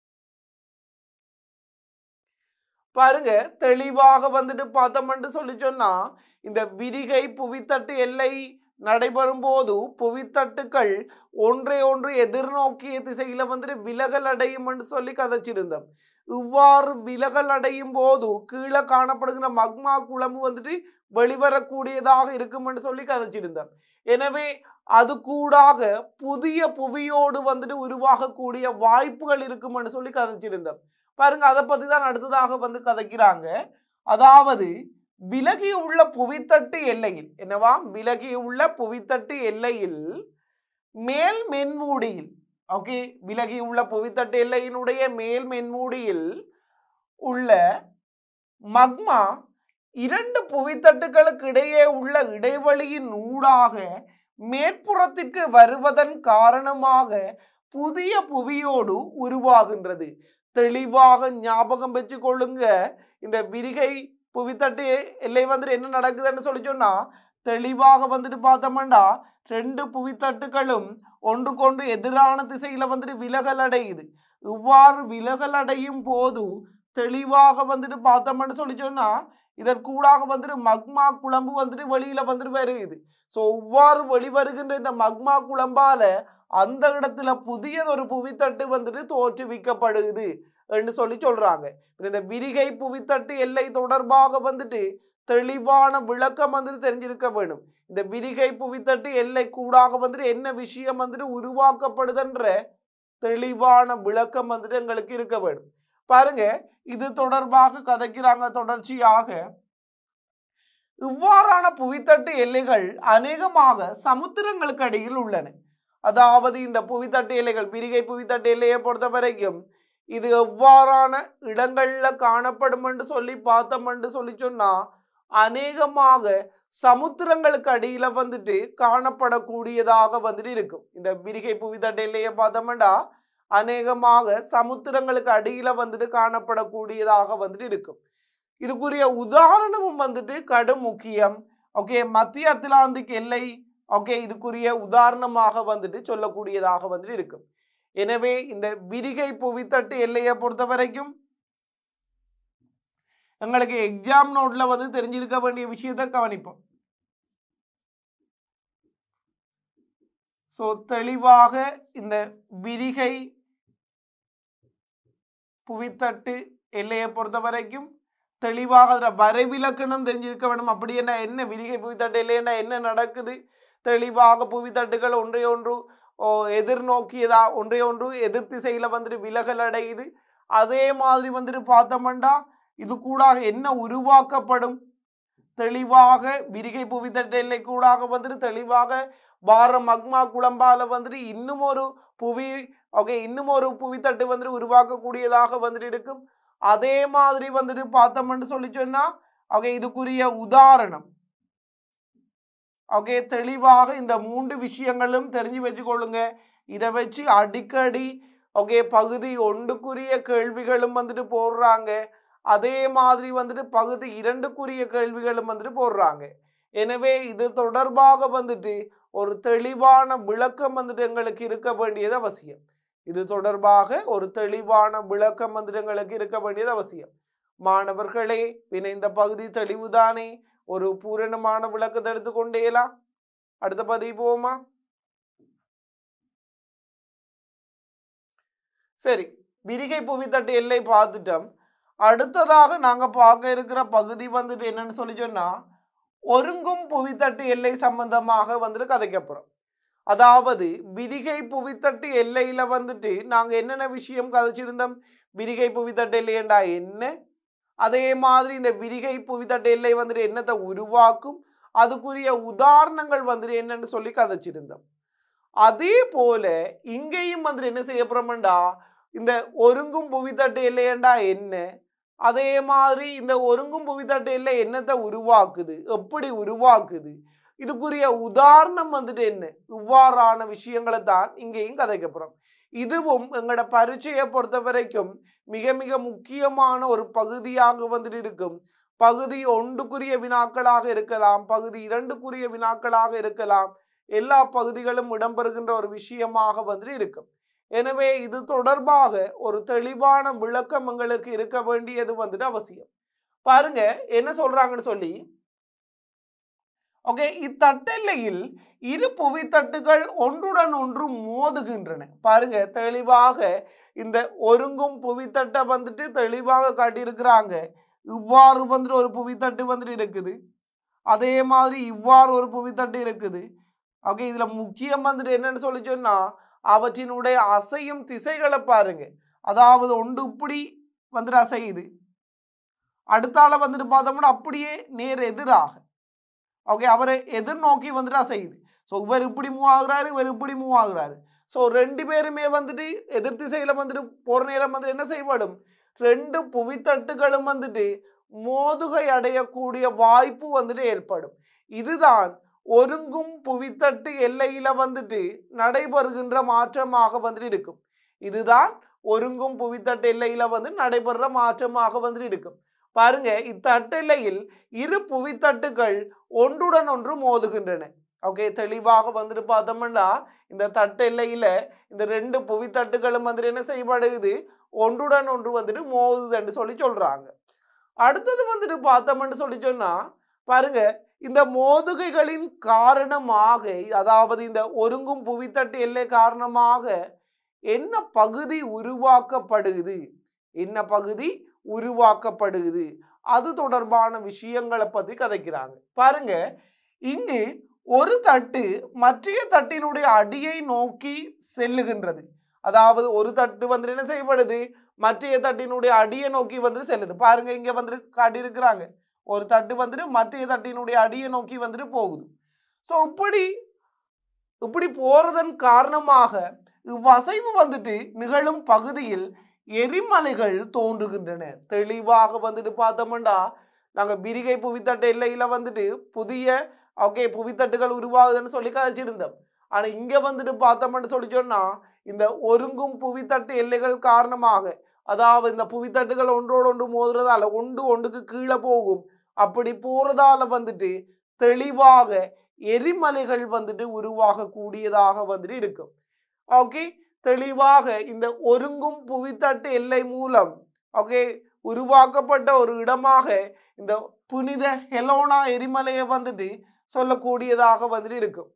பாருங்க தெளிவாக வந்துட்டு பார்த்தோம்னு சொல்லி சொன்னா இந்த விரிகை புவித்தட்டு எல்லை நடைபெறும் போது புவித்தட்டுக்கள் ஒன்றை ஒன்று எதிர்நோக்கிய திசையில வந்துட்டு விலகல் அடையும்னு சொல்லி கதைச்சிருந்தோம் இவ்வாறு விலகல் அடையும் போது கீழே காணப்படுகிற மக்மா குழம்பு வந்துட்டு வெளிவரக்கூடியதாக இருக்கும்னு சொல்லி கதைச்சிருந்தோம் எனவே அது கூடாக புதிய புவியோடு வந்துட்டு உருவாகக்கூடிய வாய்ப்புகள் இருக்கும்னு சொல்லி கதைச்சிருந்தோம் பாருங்க அதை பத்தி தான் அடுத்ததாக வந்து கதைக்கிறாங்க அதாவது விலகி உள்ள புவித்தட்டு எல்லையில் என்னவா விலகி உள்ள புவித்தட்டு எல்லையில் மேல் மென்மூடியில் ஓகே விலகி உள்ள புவித்தட்டு எல்லையினுடைய மேல் மென்மூடியில் உள்ள மக்மா இரண்டு புவித்தட்டுகளுக்கு இடையே உள்ள இடைவெளியின் ஊடாக மேற்புறத்திற்கு வருவதன் காரணமாக புதிய புவியோடு உருவாகின்றது தெளிவாக ஞாபகம் வச்சு கொள்ளுங்க இந்த விரிகை புவித்தட்டு எல்லை வந்துட்டு என்ன நடக்குதுன்னு சொல்லி சொன்னா தெளிவாக வந்துட்டு பார்த்தோம்னா ரெண்டு புவித்தட்டுகளும் ஒன்றுக்கொன்று எதிரான திசையில வந்துட்டு விலகல் அடையுது இவ்வாறு விலகல் அடையும் போது தெளிவாக வந்துட்டு பார்த்தோம்னு சொல்லி சொன்னா இதற்கூடாக வந்துட்டு மக்மா குழம்பு வந்துட்டு வெளியில வந்துட்டு வருகுது ஸோ இவ்வாறு வெளிவருகின்ற இந்த மக்மா குழம்பால அந்த இடத்துல புதியதொரு புவித்தட்டு வந்துட்டு தோற்றுவிக்கப்படுது என்று சொல்லி சொல்றாங்க இந்த விரிகை புவித்தட்டு எல்லை தொடர்பாக வந்துட்டு தெளிவான விளக்கம் வந்துட்டு தெரிஞ்சிருக்க வேணும் இந்த விரிகை புவித்தட்டு எல்லை கூடாக வந்துட்டு என்ன விஷயம் வந்துட்டு உருவாக்கப்படுதுன்ற தெளிவான விளக்கம் வந்துட்டு எங்களுக்கு இருக்க வேணும் பாருங்க இது தொடர்பாக கதைக்கிறாங்க தொடர்ச்சியாக இவ்வாறான புவித்தட்டு எல்லைகள் அநேகமாக சமுத்திரங்களுக்கு அடியில் உள்ளன அதாவது இந்த புவித்தட்டு எல்லைகள் விரிகை புவித்தட்டு எல்லையை பொறுத்த வரைக்கும் இது எவ்வாறான இடங்கள்ல காணப்படும் என்று சொல்லி பார்த்தோம் என்று சொல்லி சொன்னா அநேகமாக சமுத்திரங்களுக்கு அடியில வந்துட்டு காணப்படக்கூடியதாக வந்துட்டு இருக்கும் இந்த விரிகை புவித்தட்டு எல்லையை பார்த்தோம்னா அநேகமாக சமுத்திரங்களுக்கு அடியில வந்துட்டு காணப்படக்கூடியதாக வந்துட்டு இருக்கும் இதுக்குரிய உதாரணமும் வந்துட்டு கடும் முக்கியம் ஓகே மத்திய அத்லாந்திக் எல்லை ஓகே இதுக்குரிய உதாரணமாக வந்துட்டு சொல்லக்கூடியதாக வந்துட்டு இருக்கும் எனவே இந்த விரிகை புவித்தட்டு எல்லையை பொறுத்த வரைக்கும் எங்களுக்கு எக்ஸாம் நோட்ல வந்து தெரிஞ்சிருக்க வேண்டிய விஷயத்தை கவனிப்போம் ஸோ தெளிவாக இந்த விரிகை புவித்தட்டு எல்லையை பொறுத்த வரைக்கும் தெளிவாக அதில் வரைவிலக்கணம் தெரிஞ்சிருக்க வேண்டும் அப்படி என்ன என்ன விரிகை புவித்தட்டு இல்லைன்னா என்ன நடக்குது தெளிவாக புவித்தட்டுகள் ஒன்றை ஒன்று ஓ, எதிர்நோக்கியதா ஒன்றை ஒன்று எதிர் திசையில வந்துட்டு விலகல் அடையுது அதே மாதிரி வந்துட்டு பார்த்தோம்னா இது கூடாக என்ன உருவாக்கப்படும் தெளிவாக விரிகை புவித்தட்டு எல்லை கூடாக வந்துட்டு தெளிவாக வார மக்மா குழம்பால வந்துட்டு இன்னும் ஒரு புவி ஓகே இன்னும் ஒரு புவித்தட்டு வந்துட்டு உருவாக்கக்கூடியதாக வந்துட்டு இருக்கும் அதே மாதிரி வந்துட்டு பார்த்தோம்னு சொல்லி சொன்னா ஓகே இதுக்குரிய உதாரணம் ஓகே தெளிவாக இந்த மூன்று விஷயங்களும் தெரிஞ்சு வச்சுக்கொள்ளுங்க இதை வச்சு அடிக்கடி ஓகே பகுதி ஒன்றுக்குரிய கேள்விகளும் வந்துட்டு போடுறாங்க அதே மாதிரி வந்துட்டு பகுதி இரண்டுக்குரிய கேள்விகளும் வந்துட்டு போடுறாங்க எனவே இது தொடர்பாக வந்துட்டு ஒரு தெளிவான விளக்கம் வந்துட்டு எங்களுக்கு இருக்க வேண்டியது அவசியம் இது தொடர்பாக ஒரு தெளிவான விளக்கம் வந்துட்டு எங்களுக்கு இருக்க வேண்டியது அவசியம் மாணவர்களே பின்ன இந்த பகுதி தெளிவுதானே ஒரு பூரணமான விளக்கத்தை எடுத்துக்கொண்டேலாம் அடுத்த பதிவு போவோமா சரி விரிகை புவித்தட்டு எல்லை பார்த்துட்டோம் அடுத்ததாக நாங்க பார்க்க இருக்கிற பகுதி வந்துட்டு என்னன்னு சொல்லி சொன்னா ஒருங்கும் புவித்தட்டு எல்லை சம்பந்தமாக வந்துட்டு கதைக்கப்புறம் அதாவது விரிகை புவித்தட்டு எல்லையில வந்துட்டு நாங்க என்னென்ன விஷயம் கதைச்சிருந்தோம் விரிகை புவித்தட்டு எல்லையண்டா என்ன அதே மாதிரி இந்த விரிகை புவித்தட்டு எல்லை வந்துட்டு என்னத்தை உருவாக்கும் அதுக்குரிய உதாரணங்கள் வந்துட்டு என்னன்னு சொல்லி கதைச்சிருந்தோம் அதே போல இங்கேயும் வந்துட்டு என்ன செய்ய போறோம்டா இந்த ஒருங்கும் புவித்தட்டு எல்லையண்டா என்ன அதே மாதிரி இந்த ஒருங்கும் புவித்தட்டு எல்லை என்னத்தை உருவாக்குது எப்படி உருவாக்குது இதுக்குரிய உதாரணம் வந்துட்டு என்ன இவ்வாறான விஷயங்களை தான் இங்கேயும் கதைக்கப்புறோம் இதுவும் எங்களோட பரீட்சையை பொறுத்த வரைக்கும் மிக மிக முக்கியமான ஒரு பகுதியாக வந்துட்டு இருக்கும் பகுதி ஒன்றுக்குரிய வினாக்களாக இருக்கலாம் பகுதி இரண்டுக்குரிய வினாக்களாக இருக்கலாம் எல்லா பகுதிகளும் இடம்பெறுகின்ற ஒரு விஷயமாக வந்துட்டு இருக்கும் எனவே இது தொடர்பாக ஒரு தெளிவான விளக்கம் எங்களுக்கு இருக்க வேண்டியது வந்துட்டு அவசியம் பாருங்க என்ன சொல்றாங்கன்னு சொல்லி ஓகே இத்தட்டெல்லையில் இரு புவித்தட்டுகள் ஒன்றுடன் ஒன்று மோதுகின்றன பாருங்க தெளிவாக இந்த ஒருங்கும் புவித்தட்டை வந்துட்டு தெளிவாக காட்டியிருக்கிறாங்க இவ்வாறு வந்துட்டு ஒரு புவித்தட்டு வந்துட்டு இருக்குது அதே மாதிரி இவ்வாறு ஒரு புவித்தட்டு இருக்குது ஓகே இதுல முக்கியம் வந்துட்டு என்னன்னு சொல்லி சொன்னா அவற்றினுடைய அசையும் திசைகளை பாருங்க அதாவது ஒன்று இப்படி வந்துட்டு அசையுது அடுத்தால வந்துட்டு பார்த்தோம்னா அப்படியே நேர் எதிராக ஓகே அவரை எதிர்நோக்கி வந்துட்டு அசையுது ஸோ இவர் இப்படி மூவ் ஆகுறாரு இவர் இப்படி மூவ் ஆகுறாரு ஸோ ரெண்டு பேருமே வந்துட்டு எதிர் திசையில் வந்துட்டு போகிற நேரம் வந்துட்டு என்ன செய்யப்படும் ரெண்டு புவித்தட்டுகளும் வந்துட்டு மோதுகை அடையக்கூடிய வாய்ப்பு வந்துட்டு ஏற்படும் இதுதான் ஒருங்கும் புவித்தட்டு எல்லையில வந்துட்டு நடைபெறுகின்ற மாற்றமாக வந்துட்டு இருக்கும் இதுதான் ஒருங்கும் புவித்தட்டு எல்லையில வந்து நடைபெறுற மாற்றமாக வந்துட்டு இருக்கும் பாருங்க இத்தட்டெல்லையில் இரு புவித்தட்டுகள் ஒன்றுடன் ஒன்று மோதுகின்றன ஓகே தெளிவாக வந்துட்டு பார்த்தோம்னா இந்த தட்டெல்லையில இந்த ரெண்டு புவித்தட்டுகளும் வந்துட்டு என்ன செய்யப்படுது ஒன்றுடன் ஒன்று வந்துட்டு மோதுதுன்னு சொல்லி சொல்றாங்க அடுத்தது வந்துட்டு பார்த்தோம்னு சொல்லி சொன்னா பாருங்க இந்த மோதுகைகளின் காரணமாக அதாவது இந்த ஒருங்கும் புவித்தட்டு எல்லை காரணமாக என்ன பகுதி உருவாக்கப்படுது என்ன பகுதி உருவாக்கப்படுது அது தொடர்பான விஷயங்களை பத்தி கதைக்கிறாங்க பாருங்க இங்கு ஒரு தட்டு மற்றைய தட்டினுடைய அடியை நோக்கி செல்லுகின்றது அதாவது ஒரு தட்டு வந்து என்ன செய்யப்படுது மற்றைய தட்டினுடைய அடியை நோக்கி வந்து செல்லுது பாருங்க இங்க வந்துட்டு காட்டியிருக்கிறாங்க ஒரு தட்டு வந்துட்டு மற்றைய தட்டினுடைய அடியை நோக்கி வந்துட்டு போகுது ஸோ இப்படி இப்படி போறதன் காரணமாக இவ்வசைவு வந்துட்டு நிகழும் பகுதியில் எரிமலைகள் தோன்றுகின்றன தெளிவாக வந்துட்டு பார்த்தோம்னா நாங்க பிரிகை புவித்தட்டு எல்லையில வந்துட்டு புதிய ஓகே புவித்தட்டுகள் உருவாகுதுன்னு சொல்லி கதைச்சிருந்தோம் ஆனா இங்க வந்துட்டு பார்த்தோம்னு சொல்லி சொன்னா இந்த ஒருங்கும் புவித்தட்டு எல்லைகள் காரணமாக அதாவது இந்த புவித்தட்டுகள் ஒன்றோடு ஒன்று மோதுறதால ஒன்று ஒன்றுக்கு கீழே போகும் அப்படி போறதால வந்துட்டு தெளிவாக எரிமலைகள் வந்துட்டு உருவாகக்கூடியதாக வந்துட்டு இருக்கும் ஓகே தெளிவாக இந்த ஒருங்கும் புவித்தட்டு எல்லை மூலம் ஓகே உருவாக்கப்பட்ட ஒரு இடமாக இந்த புனித ஹெலோனா எரிமலையை வந்துட்டு சொல்லக்கூடியதாக வந்துட்டு இருக்கும்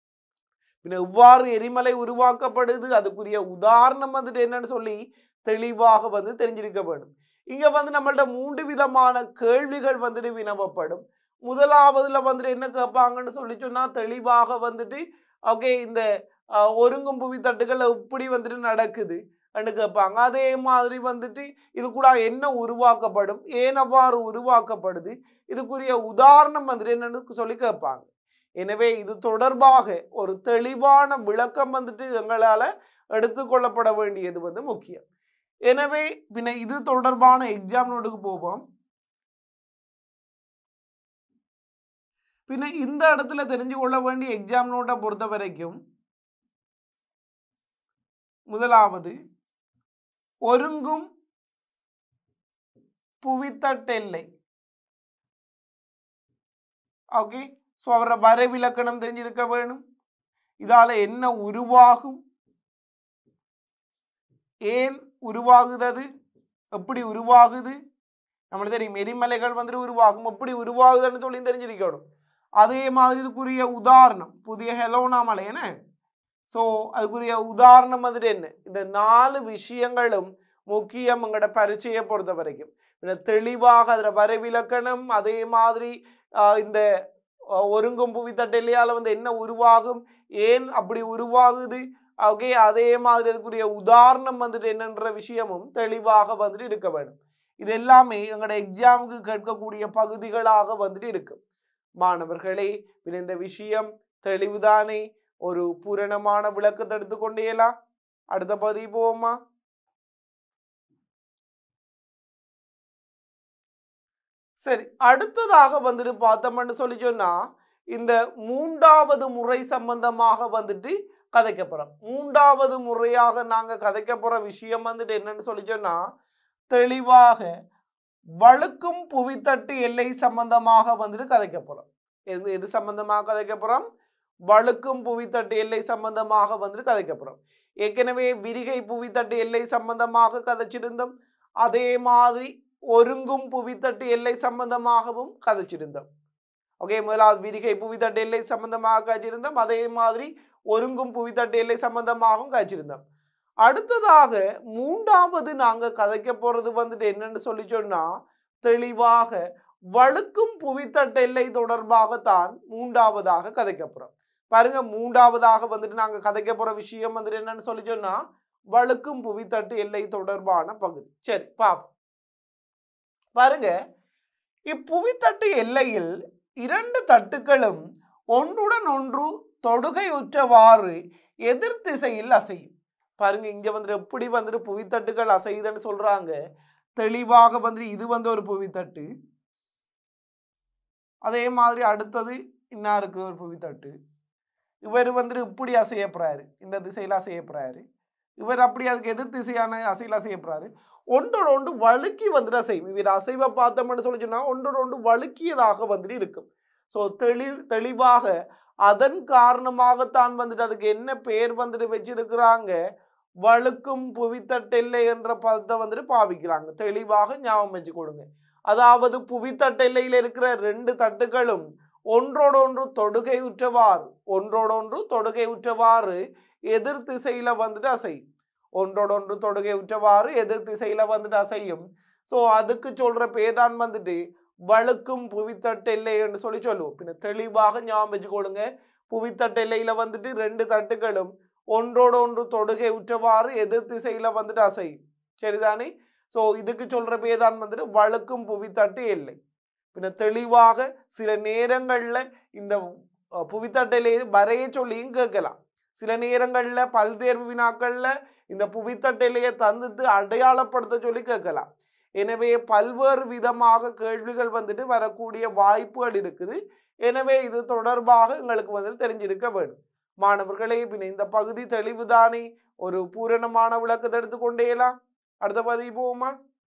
பின்ன எவ்வாறு எரிமலை உருவாக்கப்படுது அதுக்குரிய உதாரணம் வந்துட்டு என்னன்னு சொல்லி தெளிவாக வந்து தெரிஞ்சிருக்க வேண்டும் இங்க வந்து நம்மள்ட்ட மூன்று விதமான கேள்விகள் வந்துட்டு வினவப்படும் முதலாவதுல வந்துட்டு என்ன கேட்பாங்கன்னு சொல்லி சொன்னா தெளிவாக வந்துட்டு ஓகே இந்த அஹ், ஒருங்கும் புவி தட்டுகள் எப்படி வந்துட்டு நடக்குது அப்படின்னு கேட்பாங்க அதே மாதிரி வந்துட்டு இது கூட என்ன உருவாக்கப்படும் ஏன் அவ்வாறு உருவாக்கப்படுது இதுக்குரிய உதாரணம் வந்துட்டு என்னன்னு சொல்லி கேட்பாங்க எனவே இது தொடர்பாக ஒரு தெளிவான விளக்கம் வந்துட்டு எங்களால் எடுத்துக்கொள்ளப்பட வேண்டியது வந்து முக்கியம் எனவே பின்ன இது தொடர்பான எக்ஸாம் நோட்டுக்கு போவோம் பின்ன இந்த இடத்துல தெரிஞ்சு கொள்ள வேண்டிய எக்ஸாம் நோட்டை பொறுத்த வரைக்கும் முதலாவது ஒருங்கும் புவித்தட்டெல்லை ஓகே ஸோ அவரை வரைவிலக்கணம் தெரிஞ்சிருக்க வேணும் இதால என்ன உருவாகும் ஏன் உருவாகுது அது எப்படி உருவாகுது நம்மளுக்கு தெரியும் எரிமலைகள் வந்துட்டு உருவாகும் எப்படி உருவாகுதுன்னு சொல்லி தெரிஞ்சிருக்கணும் அதே மாதிரி இதுக்குரிய உதாரணம் புதிய ஹெலோனா மலை என்ன ஸோ அதுக்குரிய உதாரணம் வந்துட்டு என்ன இந்த நாலு விஷயங்களும் முக்கியம் எங்களோட பரீட்சையை பொறுத்த வரைக்கும் பின்ன தெளிவாக அதில் வரைவிலக்கணம் அதே மாதிரி ஆஹ் இந்த ஆஹ் ஒருங்கும் புவித்தட்டு எல்லையால் வந்து என்ன உருவாகும் ஏன் அப்படி உருவாகுது ஓகே அதே மாதிரி அதுக்குரிய உதாரணம் வந்துட்டு என்னன்ற விஷயமும் தெளிவாக வந்துட்டு இருக்க வேண்டும் இது எல்லாமே எங்களோட எக்ஸாமுக்கு கேட்கக்கூடிய பகுதிகளாக வந்துட்டு இருக்கு மாணவர்களே பின்ன இந்த விஷயம் தெளிவுதானே ஒரு பூரணமான விளக்கத்தை எடுத்துக்கொண்டேலாம் அடுத்த பகுதி போவோமா சரி அடுத்ததாக வந்துட்டு பார்த்தோம்னு சொல்லி சொன்னா இந்த மூன்றாவது முறை சம்பந்தமாக வந்துட்டு கதைக்க போறோம் மூன்றாவது முறையாக நாங்க கதைக்க போற விஷயம் வந்துட்டு என்னன்னு சொல்லி சொன்னா தெளிவாக வழுக்கும் புவித்தட்டு எல்லை சம்பந்தமாக வந்துட்டு கதைக்க போறோம் எது எது சம்பந்தமாக கதைக்க போறோம் வழுக்கும் புவித்தட்டு எல்லை சம்பந்தமாக வந்துட்டு கதைக்க போறோம் ஏற்கனவே விரிகை புவித்தட்டு எல்லை சம்பந்தமாக கதைச்சிருந்தோம் அதே மாதிரி ஒருங்கும் புவித்தட்டு எல்லை சம்பந்தமாகவும் கதைச்சிருந்தோம் ஓகே முதலாவது விரிகை புவித்தட்டு எல்லை சம்பந்தமாக கதைச்சிருந்தோம் அதே மாதிரி ஒருங்கும் புவித்தட்டு எல்லை சம்பந்தமாகவும் கதைச்சிருந்தோம் அடுத்ததாக மூன்றாவது நாங்க கதைக்க போறது வந்துட்டு என்னன்னு சொல்லி சொன்னா தெளிவாக வழுக்கும் புவித்தட்டு எல்லை தொடர்பாகத்தான் மூன்றாவதாக கதைக்க போறோம் பாருங்க மூன்றாவதாக வந்துட்டு நாங்க கதைக்க போற விஷயம் வந்துட்டு என்னன்னு சொல்லி சொன்னா வழுக்கும் புவித்தட்டு எல்லை தொடர்பான பகுதி சரி பாப்போம் பாருங்க இப்புவித்தட்டு எல்லையில் இரண்டு தட்டுக்களும் ஒன்றுடன் ஒன்று தொடுகையுற்றவாறு எதிர் திசையில் அசையும் பாருங்க இங்க வந்துட்டு எப்படி வந்துட்டு புவித்தட்டுகள் அசையுதுன்னு சொல்றாங்க தெளிவாக வந்துட்டு இது வந்து ஒரு புவித்தட்டு அதே மாதிரி அடுத்தது இன்னா இருக்குது ஒரு புவித்தட்டு இவர் வந்துட்டு இப்படி அசையப்படுறாரு இந்த திசையில் அசையப்படுறாரு இவர் அப்படி அதுக்கு எதிர் திசையான அசையில் அசையப்படுறாரு ஒன்றோட ஒன்று வழுக்கி வந்துட்டு அசையும் இவர் அசைவை பார்த்தோம்னு சொல்லி சொன்னா ஒன்றோட ஒன்று வழுக்கியதாக வந்துட்டு இருக்கும் ஸோ தெளி தெளிவாக அதன் காரணமாகத்தான் வந்துட்டு அதுக்கு என்ன பேர் வந்துட்டு வச்சிருக்கிறாங்க வழுக்கும் புவித்தட்டெல்லை என்ற பதத்தை வந்துட்டு பாவிக்கிறாங்க தெளிவாக ஞாபகம் வச்சு கொடுங்க அதாவது புவித்தட்டெல்லையில் இருக்கிற ரெண்டு தட்டுகளும் ஒன்றோடு ஒன்று தொடுகை உற்றவாறு ஒன்றோடு ஒன்று தொடுகை உற்றவாறு எதிர் திசையில வந்துட்டு அசையும் ஒன்றோடு ஒன்று தொடுகை உற்றவாறு எதிர் திசையில வந்துட்டு அசையும் ஸோ அதுக்கு சொல்ற பேதான் வந்துட்டு வழுக்கும் புவித்தட்டெல்லை என்று சொல்லி சொல்லுவோம் பின்ன தெளிவாக ஞாபகம் வச்சுக்கொள்ளுங்க புவித்தட்டெல்லையில வந்துட்டு ரெண்டு தட்டுகளும் ஒன்றோடு ஒன்று தொடுகை உற்றவாறு எதிர் திசையில வந்துட்டு அசையும் சரிதானே ஸோ இதுக்கு சொல்ற பேதான் வந்துட்டு வழுக்கும் புவித்தட்டு எல்லை பின்ன தெளிவாக சில நேரங்கள்ல இந்த அஹ், புவித்தட்டையிலே வரைய சொல்லியும் கேட்கலாம் சில நேரங்கள்ல பல்தேர்வு வினாக்கள்ல இந்த புவித்தட்டையிலேயே தந்துட்டு அடையாளப்படுத்த சொல்லி கேட்கலாம் எனவே பல்வேறு விதமாக கேள்விகள் வந்துட்டு வரக்கூடிய வாய்ப்புகள் இருக்குது எனவே இது தொடர்பாக எங்களுக்கு வந்துட்டு தெரிஞ்சிருக்க வேண்டும் மாணவர்களே பின்ன இந்த பகுதி தெளிவுதானே ஒரு பூரணமான விளக்கத்தை எடுத்துக்கொண்டேலாம் அடுத்த பகுதி போவோமா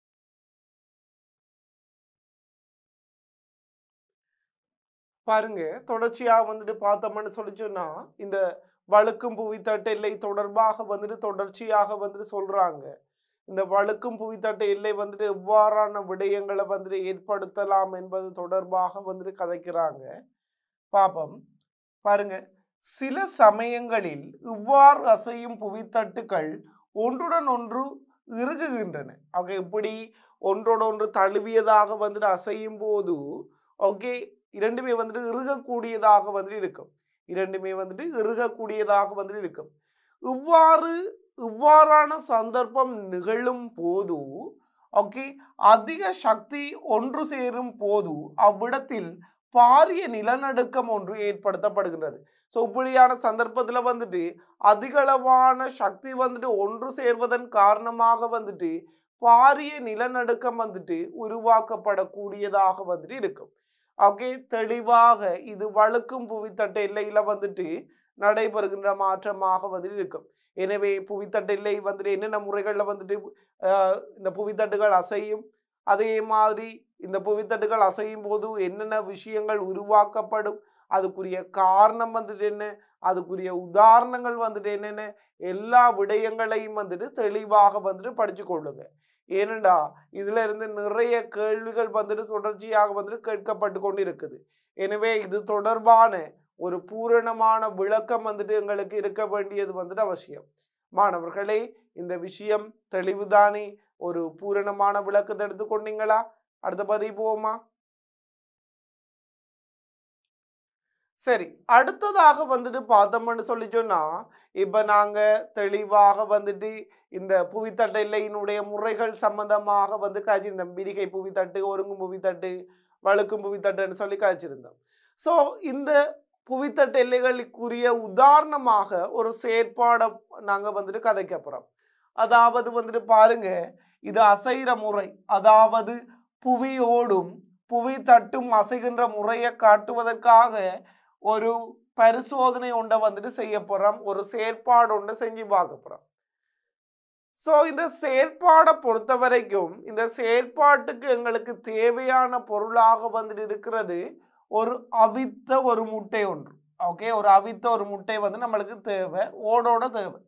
பாருங்க தொடர்ச்சியா வந்துட்டு பார்த்தோம்னு சொல்லி சொன்னா இந்த வழுக்கும் புவித்தட்டு எல்லை தொடர்பாக வந்துட்டு தொடர்ச்சியாக வந்துட்டு சொல்றாங்க இந்த வழுக்கும் புவித்தட்டு எல்லை வந்துட்டு எவ்வாறான விடயங்களை வந்துட்டு ஏற்படுத்தலாம் என்பது தொடர்பாக வந்துட்டு கதைக்கிறாங்க பாப்போம் பாருங்க சில சமயங்களில் இவ்வாறு அசையும் புவித்தட்டுக்கள் ஒன்றுடன் ஒன்று இறுகுகின்றன ஆக இப்படி ஒன்றோட ஒன்று தழுவியதாக வந்துட்டு அசையும் போது ஓகே இரண்டுமே வந்துட்டு இறுகக்கூடியதாக வந்துட்டு இருக்கும் இரண்டுமே வந்துட்டு இறுகக்கூடியதாக வந்துட்டு இருக்கும் இவ்வாறு இவ்வாறான சந்தர்ப்பம் நிகழும் போது ஓகே அதிக சக்தி ஒன்று சேரும் போது அவ்விடத்தில் பாரிய நிலநடுக்கம் ஒன்று ஏற்படுத்தப்படுகின்றது ஸோ இப்படியான சந்தர்ப்பத்தில் வந்துட்டு அதிகளவான சக்தி வந்துட்டு ஒன்று சேர்வதன் காரணமாக வந்துட்டு பாரிய நிலநடுக்கம் வந்துட்டு உருவாக்கப்படக்கூடியதாக வந்துட்டு இருக்கும் ஓகே தெளிவாக இது வழுக்கும் புவித்தட்டு எல்லையில வந்துட்டு நடைபெறுகின்ற மாற்றமாக வந்துட்டு இருக்கும் எனவே புவித்தட்டு எல்லை வந்துட்டு என்னென்ன முறைகளில் வந்துட்டு ஆஹ், இந்த புவித்தட்டுகள் அசையும் அதே மாதிரி இந்த புவித்தட்டுகள் அசையும் போது என்னென்ன விஷயங்கள் உருவாக்கப்படும் அதுக்குரிய காரணம் வந்துட்டு என்ன அதுக்குரிய உதாரணங்கள் வந்துட்டு என்னென்ன எல்லா விடயங்களையும் வந்துட்டு தெளிவாக வந்துட்டு படிச்சு கொள்ளுங்க ஏனெண்டா இதுல இருந்து நிறைய கேள்விகள் வந்துட்டு தொடர்ச்சியாக வந்துட்டு கேட்கப்பட்டு கொண்டு இருக்குது எனவே இது தொடர்பான ஒரு பூரணமான விளக்கம் வந்துட்டு எங்களுக்கு இருக்க வேண்டியது வந்துட்டு அவசியம் மாணவர்களே இந்த விஷயம் தெளிவுதானே ஒரு பூரணமான விளக்கத்தை எடுத்துக்கொண்டீங்களா அடுத்த பதிவு போவோமா சரி அடுத்ததாக வந்துட்டு பார்த்தோம்னு சொல்லி சொன்னா இப்ப நாங்க தெளிவாக வந்துட்டு இந்த புவித்தட்டு எல்லையினுடைய முறைகள் சம்பந்தமாக வந்து காய்ச்சிருந்தோம் பிரிகை புவித்தட்டு ஒருங்கும் புவித்தட்டு வழுக்கும் புவித்தட்டுன்னு சொல்லி காய்ச்சிருந்தோம் ஸோ இந்த புவித்தட்டு எல்லைகளுக்குரிய உதாரணமாக ஒரு செயற்பாடை நாங்க வந்துட்டு கதைக்க போறோம் அதாவது வந்துட்டு பாருங்க இது அசைகிற முறை அதாவது புவியோடும் புவி தட்டும் அசைகின்ற முறையை காட்டுவதற்காக ஒரு பரிசோதனை ஒன்றை வந்துட்டு செய்ய போறோம் ஒரு செயற்பாடு ஒன்றை செஞ்சு பார்க்க போறோம் ஸோ இந்த செயற்பாடை பொறுத்த வரைக்கும் இந்த செயற்பாட்டுக்கு எங்களுக்கு தேவையான பொருளாக வந்துட்டு இருக்கிறது ஒரு அவித்த ஒரு முட்டை ஒன்று ஓகே ஒரு அவித்த ஒரு முட்டை வந்து நம்மளுக்கு தேவை ஓடோட தேவை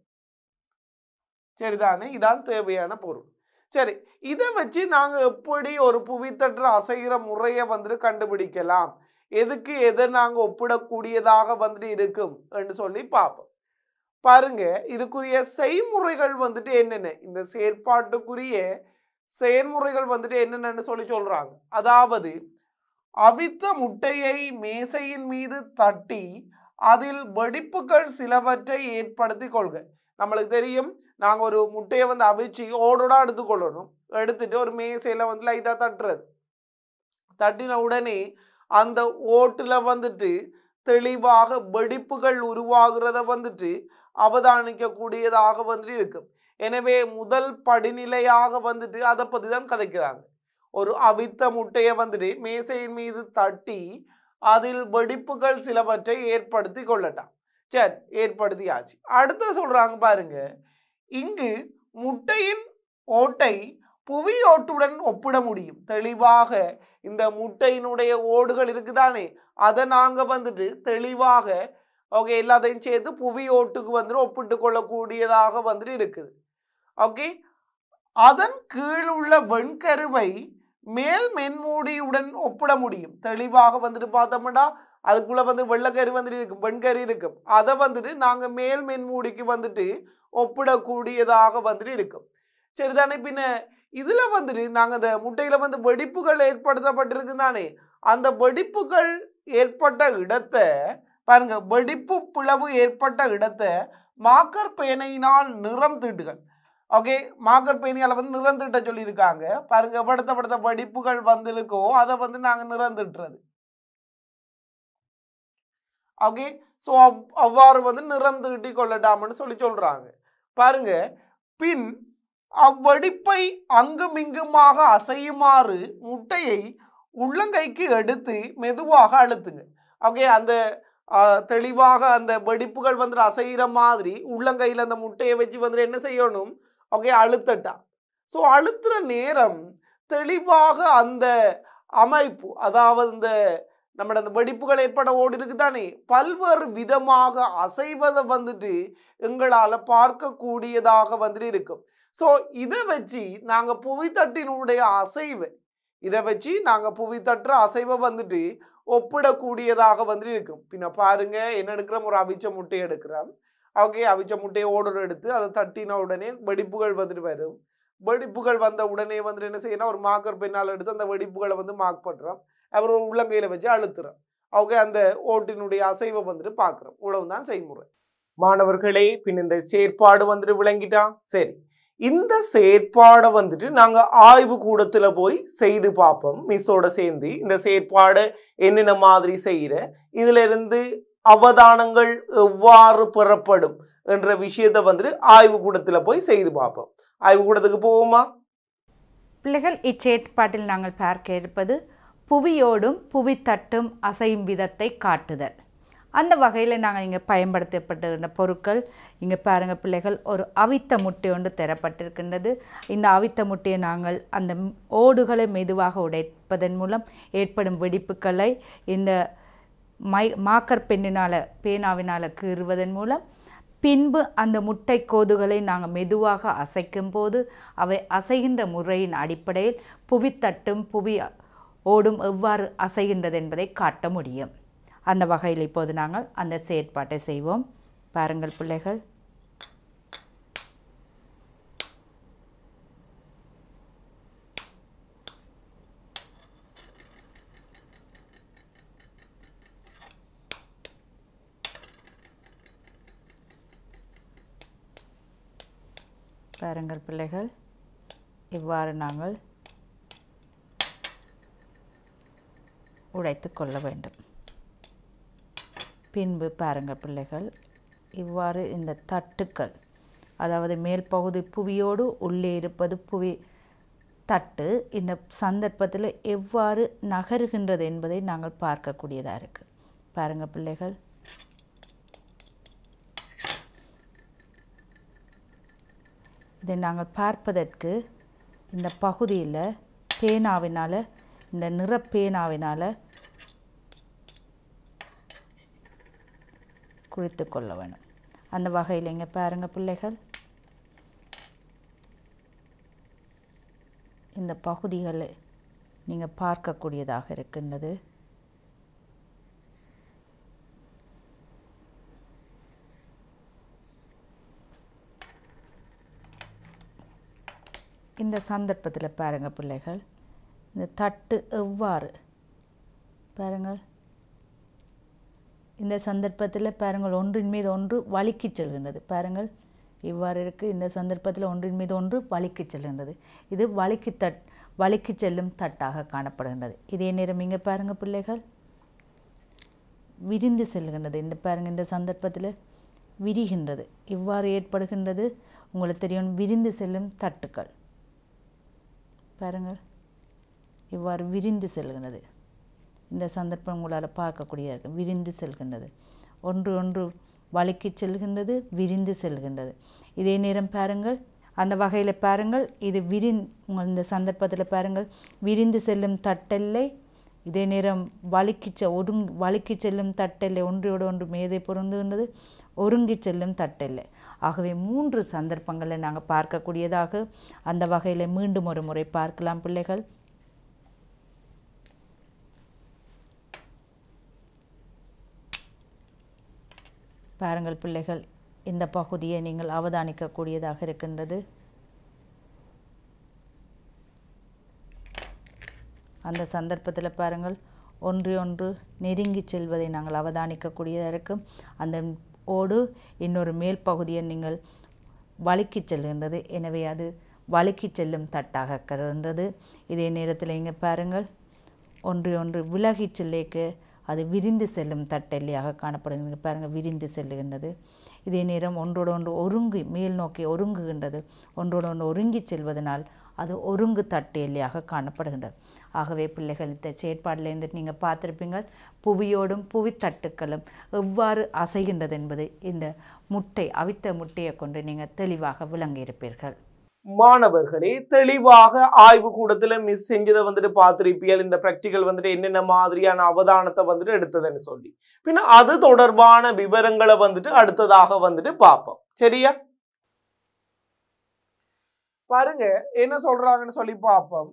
சரிதானே இதான் தேவையான பொருள் சரி இதை வச்சு நாங்கள் எப்படி ஒரு புவித்தட்டு அசைகிற முறையை வந்துட்டு கண்டுபிடிக்கலாம் எதுக்கு எதை நாங்கள் ஒப்பிடக்கூடியதாக வந்துட்டு இருக்கும் என்று சொல்லி பார்ப்போம் பாருங்க இதுக்குரிய செய்முறைகள் வந்துட்டு என்னென்ன இந்த செயற்பாட்டுக்குரிய செயல்முறைகள் வந்துட்டு என்னென்னு சொல்லி சொல்றாங்க அதாவது அவித்த முட்டையை மேசையின் மீது தட்டி அதில் வெடிப்புகள் சிலவற்றை ஏற்படுத்தி கொள்க நம்மளுக்கு தெரியும் நாங்கள் ஒரு முட்டையை வந்து அவிச்சு ஓடோட எடுத்துக்கொள்ளணும் எடுத்துட்டு ஒரு மேசையில் வந்து லைட்டாக தட்டுறது தட்டின உடனே அந்த ஓட்டில் வந்துட்டு தெளிவாக வெடிப்புகள் உருவாகிறத வந்துட்டு அவதானிக்கக்கூடியதாக வந்துட்டு இருக்கும் எனவே முதல் படிநிலையாக வந்துட்டு அதை பற்றி தான் கதைக்கிறாங்க ஒரு அவித்த முட்டையை வந்துட்டு மேசையின் மீது தட்டி அதில் வெடிப்புகள் சிலவற்றை ஏற்படுத்தி கொள்ளட்டாம் சரி ஏற்படுத்தியாச்சு அடுத்து சொல்றாங்க பாருங்க இங்கு முட்டையின் ஓட்டை புவி ஓட்டுடன் ஒப்பிட முடியும் தெளிவாக இந்த முட்டையினுடைய ஓடுகள் இருக்குதானே அதை நாங்கள் வந்துட்டு தெளிவாக ஓகே எல்லாத்தையும் சேர்த்து புவி ஓட்டுக்கு வந்துட்டு ஒப்பிட்டு கொள்ளக்கூடியதாக வந்துட்டு இருக்குது ஓகே அதன் கீழ் உள்ள வெண்கருவை மேல் மென்மூடியுடன் ஒப்பிட முடியும் தெளிவாக வந்துட்டு பார்த்தோம்னா அதுக்குள்ள வந்து வெள்ளைக்கறி வந்துட்டு இருக்கும் வெண்கறி இருக்கும் அதை வந்துட்டு நாங்கள் மேல் மென்மூடிக்கு வந்துட்டு ஒப்பிடக்கூடியதாக வந்துட்டு இருக்கும் சரிதானே பின்ன இதுல வந்துட்டு நாங்க அந்த முட்டையில வந்து வெடிப்புகள் ஏற்படுத்தப்பட்டிருக்கு தானே அந்த வெடிப்புகள் ஏற்பட்ட இடத்தை பாருங்க வெடிப்பு பிளவு ஏற்பட்ட இடத்தை மாக்கர் பேனையினால் நிறம் தீட்டுகள் ஓகே மாக்கர் பேனியால வந்து நிறம் தீட்ட சொல்லியிருக்காங்க பாருங்க படுத்த படுத்த வெடிப்புகள் வந்திருக்கோ அதை வந்து நாங்க நிறம் தீட்டுறது ஓகே ஸோ அவ்வாறு வந்து நிறம் தீட்டி கொள்ளட்டாம்னு சொல்லி சொல்றாங்க பாருங்க பின் அவ்வடிப்பை அங்குமிங்குமாக அசையுமாறு முட்டையை உள்ளங்கைக்கு எடுத்து மெதுவாக அழுத்துங்க ஓகே அந்த ஆ, தெளிவாக அந்த வெடிப்புகள் வந்துட்டு அசைகிற மாதிரி உள்ளங்கையில் அந்த முட்டையை வச்சு வந்துட்டு என்ன செய்யணும் ஓகே அழுத்தட்டா ஸோ அழுத்துற நேரம் தெளிவாக அந்த அமைப்பு அதாவது இந்த நம்மட அந்த வெடிப்புகள் ஏற்பட ஓடி இருக்குதானே பல்வேறு விதமாக அசைவதை வந்துட்டு எங்களால் பார்க்கக்கூடியதாக வந்துட்டு இருக்கும் ஸோ இதை வச்சு நாங்கள் புவித்தட்டினுடைய அசைவு இதை வச்சு நாங்கள் புவித்தட்டுற அசைவை வந்துட்டு ஒப்பிடக்கூடியதாக வந்துட்டு இருக்கும் பின்ன பாருங்க என்ன எடுக்கிறோம் ஒரு அவிச்ச முட்டையை எடுக்கிறோம் ஓகே அவிச்ச முட்டையை ஓடர் எடுத்து அதை தட்டின உடனே வெடிப்புகள் வந்துட்டு வரும் வெடிப்புகள் வந்த உடனே வந்துட்டு என்ன செய்யணும் ஒரு மார்க்கர் பெண்ணால் எடுத்து அந்த வெடிப்புகளை வந்து மார்க் பண்ணுறோம் அப்புறம் உள்ளங்கையில் வச்சு அழுத்துறோம் ஓகே அந்த ஓட்டினுடைய அசைவை வந்துட்டு பார்க்குறோம் உழவு தான் செய்முறை மாணவர்களே பின் இந்த செயற்பாடு வந்துட்டு விளங்கிட்டான் சரி இந்த செயற்பாடை வந்துட்டு நாங்கள் ஆய்வு கூடத்தில் போய் செய்து பார்ப்போம் மிஸ்ஸோட சேர்ந்து இந்த செயற்பாடை என்னென்ன மாதிரி செய்கிற இதுல இருந்து அவதானங்கள் எவ்வாறு பெறப்படும் என்ற விஷயத்தை வந்துட்டு ஆய்வு கூடத்தில் போய் செய்து பார்ப்போம் ஆய்வு கூடத்துக்கு போவோமா பிள்ளைகள் இச்செயற்பாட்டில் நாங்கள் பார்க்க இருப்பது புவியோடும் புவித்தட்டும் அசையும் விதத்தை காட்டுதல் அந்த வகையில் நாங்கள் இங்கே பயன்படுத்தப்பட்டிருந்த பொருட்கள் இங்கே பாருங்கள் பிள்ளைகள் ஒரு அவித்த முட்டை ஒன்று தரப்பட்டிருக்கின்றது இந்த அவித்த முட்டையை நாங்கள் அந்த ம்- ஓடுகளை மெதுவாக உடைப்பதன் மூலம் ஏற்படும் வெடிப்புகளை இந்த மை மாக்கர் பெண்ணினால் பேனாவினால் கீறுவதன் மூலம் பின்பு அந்த முட்டை கோதுகளை நாங்கள் மெதுவாக அசைக்கும் போது அவை அசைகின்ற முறையின் அடிப்படையில் புவித்தட்டும் புவி ஓடும் எவ்வாறு அசைகின்றது என்பதை காட்ட முடியும் அந்த வகையில் இப்போது நாங்கள் அந்த செயற்பாட்டை செய்வோம் பாருங்கள் பிள்ளைகள் பாருங்கள் பிள்ளைகள் இவ்வாறு நாங்கள் உடைத்து கொள்ள வேண்டும் பின்பு பாருங்கள் பிள்ளைகள் இவ்வாறு இந்த தட்டுக்கள் அதாவது மேல் பகுதி புவியோடு உள்ளே இருப்பது புவி தட்டு இந்த சந்தர்ப்பத்தில் எவ்வாறு நகருகின்றது என்பதை நாங்கள் பார்க்கக்கூடியதாக இருக்குது பாருங்கள் பிள்ளைகள் இதை நாங்கள் பார்ப்பதற்கு இந்த பகுதியில் பேனாவினால் இந்த நிற பேனாவினால் குறித்து கொள்ள வேணும் அந்த வகையில் இங்கே பாருங்கள் பிள்ளைகள் இந்த பகுதிகளை நீங்கள் பார்க்கக்கூடியதாக இருக்கின்றது இந்த சந்தர்ப்பத்தில் பாருங்கள் பிள்ளைகள் இந்த தட்டு எவ்வாறு பாருங்கள் இந்த சந்தர்ப்பத்தில் பாருங்கள் ஒன்றின் மீது ஒன்று வலிக்கிச் செல்கின்றது பாருங்கள் இவ்வாறு இருக்குது இந்த சந்தர்ப்பத்தில் ஒன்றின் மீது ஒன்று வலிக்கிச் செல்கின்றது இது வலிக்கு தட் வலிக்கிச் செல்லும் தட்டாக காணப்படுகின்றது இதே நேரம் இங்கே பாருங்கள் பிள்ளைகள் விரிந்து செல்கின்றது இந்த பாருங்கள் இந்த சந்தர்ப்பத்தில் விரிகின்றது இவ்வாறு ஏற்படுகின்றது உங்களுக்கு தெரியும் விரிந்து செல்லும் தட்டுக்கள் பாருங்கள் இவ்வாறு விரிந்து செல்கின்றது இந்த சந்தர்ப்பம் உங்களால் பார்க்கக்கூடியதாக இருக்கு விரிந்து செல்கின்றது ஒன்று ஒன்று வலிக்கிச் செல்கின்றது விரிந்து செல்கின்றது இதே நேரம் பாருங்கள் அந்த வகையில் பாருங்கள் இது விரிந் உங்கள் இந்த சந்தர்ப்பத்தில் பாருங்கள் விரிந்து செல்லும் தட்டெல்லை இதே நேரம் வலிக்கு செ ஒருங் வலிக்கு செல்லும் தட்டெல்லை ஒன்றையோடு ஒன்று மேதை பொருந்துகின்றது ஒருங்கி செல்லும் தட்டெல்லை ஆகவே மூன்று சந்தர்ப்பங்களை நாங்கள் பார்க்கக்கூடியதாக அந்த வகையில் மீண்டும் ஒரு முறை பார்க்கலாம் பிள்ளைகள் பாருங்கள் பிள்ளைகள் இந்த பகுதியை நீங்கள் அவதானிக்கக்கூடியதாக இருக்கின்றது அந்த சந்தர்ப்பத்தில் பாருங்கள் ஒன்று ஒன்று நெருங்கி செல்வதை நாங்கள் அவதானிக்கக்கூடியதாக இருக்கும் அந்த ஓடு இன்னொரு மேல் பகுதியை நீங்கள் வழுக்கிச் செல்கின்றது எனவே அது வழுக்கிச் செல்லும் தட்டாக கருகின்றது இதே நேரத்தில் இங்கே பாருங்கள் ஒன்று ஒன்று விலகிச் செல்லேக்கு அது விரிந்து செல்லும் தட்டெல்லையாக காணப்படுகிறது பாருங்கள் விரிந்து செல்லுகின்றது இதே நேரம் ஒன்றோடு ஒன்று ஒருங்கி மேல் நோக்கி ஒருங்குகின்றது ஒன்றோடு ஒன்று ஒருங்கி செல்வதனால் அது ஒருங்கு தட்டு எல்லையாக காணப்படுகின்றது ஆகவே பிள்ளைகள் இந்த செயற்பாட்டிலேருந்து நீங்கள் பார்த்துருப்பீங்க புவியோடும் புவித்தட்டுக்களும் எவ்வாறு அசைகின்றது என்பது இந்த முட்டை அவித்த முட்டையை கொண்டு நீங்கள் தெளிவாக விளங்கியிருப்பீர்கள் மாணவர்களே தெளிவாக ஆய்வு கூடத்துல மிஸ் செஞ்சதை வந்துட்டு பார்த்திருப்பியல் இந்த பிராக்டிக்கல் வந்துட்டு என்னென்ன மாதிரியான அவதானத்தை வந்துட்டு எடுத்ததுன்னு சொல்லி பின்ன அது தொடர்பான விவரங்களை வந்துட்டு அடுத்ததாக வந்துட்டு பார்ப்போம் சரியா பாருங்க என்ன சொல்றாங்கன்னு சொல்லி பார்ப்போம்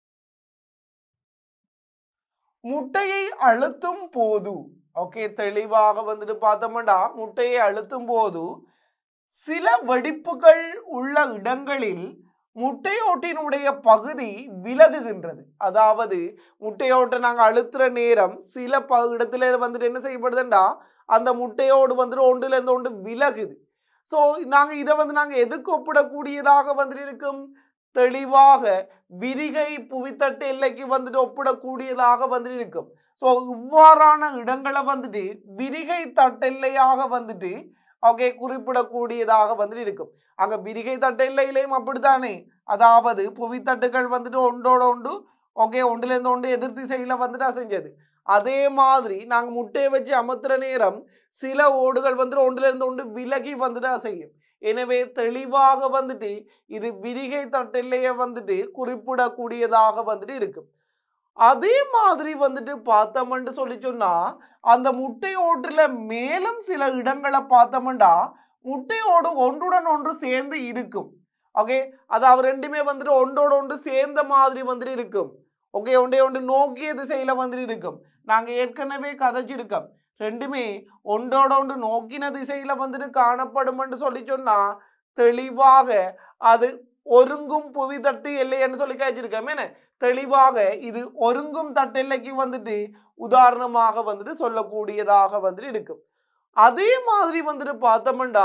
முட்டையை அழுத்தும் போது ஓகே தெளிவாக வந்துட்டு பார்த்தோம்னா முட்டையை அழுத்தும் போது சில வெடிப்புகள் உள்ள இடங்களில் முட்டையோட்டினுடைய பகுதி விலகுகின்றது அதாவது முட்டையோட்டை நாங்கள் அழுத்துற நேரம் சில ப இடத்துல வந்துட்டு என்ன செய்யப்படுதுண்டா அந்த முட்டையோடு வந்துட்டு ஒன்றுல இருந்து ஒன்று விலகுது ஸோ நாங்கள் இதை வந்து நாங்கள் எதுக்கு ஒப்பிடக்கூடியதாக வந்துட்டு இருக்கும் தெளிவாக விரிகை புவித்தட்டு எல்லைக்கு வந்துட்டு ஒப்பிடக்கூடியதாக வந்துட்டு இருக்கும் ஸோ இவ்வாறான இடங்களை வந்துட்டு விரிகை தட்டெல்லையாக வந்துட்டு ஓகே குறிப்பிடக்கூடியதாக வந்துட்டு இருக்கும் அங்க விரிகை தட்டெல்லையிலையும் அப்படித்தானே அதாவது புவித்தட்டுகள் வந்துட்டு ஒன்றோட ஒன்று ஓகே ஒன்றிலிருந்து ஒன்று எதிர் திசையில வந்துட்டு அசைஞ்சது அதே மாதிரி நாங்க முட்டையை வச்சு அமர்த்துற நேரம் சில ஓடுகள் வந்துட்டு ஒன்றிலிருந்து ஒன்று விலகி வந்துட்டு அசையும் எனவே தெளிவாக வந்துட்டு இது விரிகை தட்டெல்லையை வந்துட்டு குறிப்பிடக்கூடியதாக வந்துட்டு இருக்கும் அதே மாதிரி வந்துட்டு பார்த்தோம்னு சொல்லி சொன்னா அந்த முட்டை ஓட்டுல மேலும் சில இடங்களை பார்த்தோம்னா முட்டையோடு ஒன்றுடன் ஒன்று சேர்ந்து இருக்கும் ஓகே அதாவது ரெண்டுமே வந்துட்டு ஒன்றோட ஒன்று சேர்ந்த மாதிரி வந்துட்டு இருக்கும் ஓகே ஒன்றே ஒன்று நோக்கிய திசையில வந்துட்டு இருக்கும் நாங்க ஏற்கனவே கதைச்சிருக்கோம் ரெண்டுமே ஒன்றோட ஒன்று நோக்கின திசையில வந்துட்டு காணப்படும்னு சொல்லி சொன்னா தெளிவாக அது ஒருங்கும் புவி தட்டு எல்லைன்னு சொல்லி காய்ச்சிருக்கோம் என்ன தெளிவாக இது ஒருங்கும் தட்டெல்லைக்கு வந்துட்டு உதாரணமாக வந்துட்டு சொல்லக்கூடியதாக வந்துட்டு இருக்கும் அதே மாதிரி வந்துட்டு பார்த்தோம்னா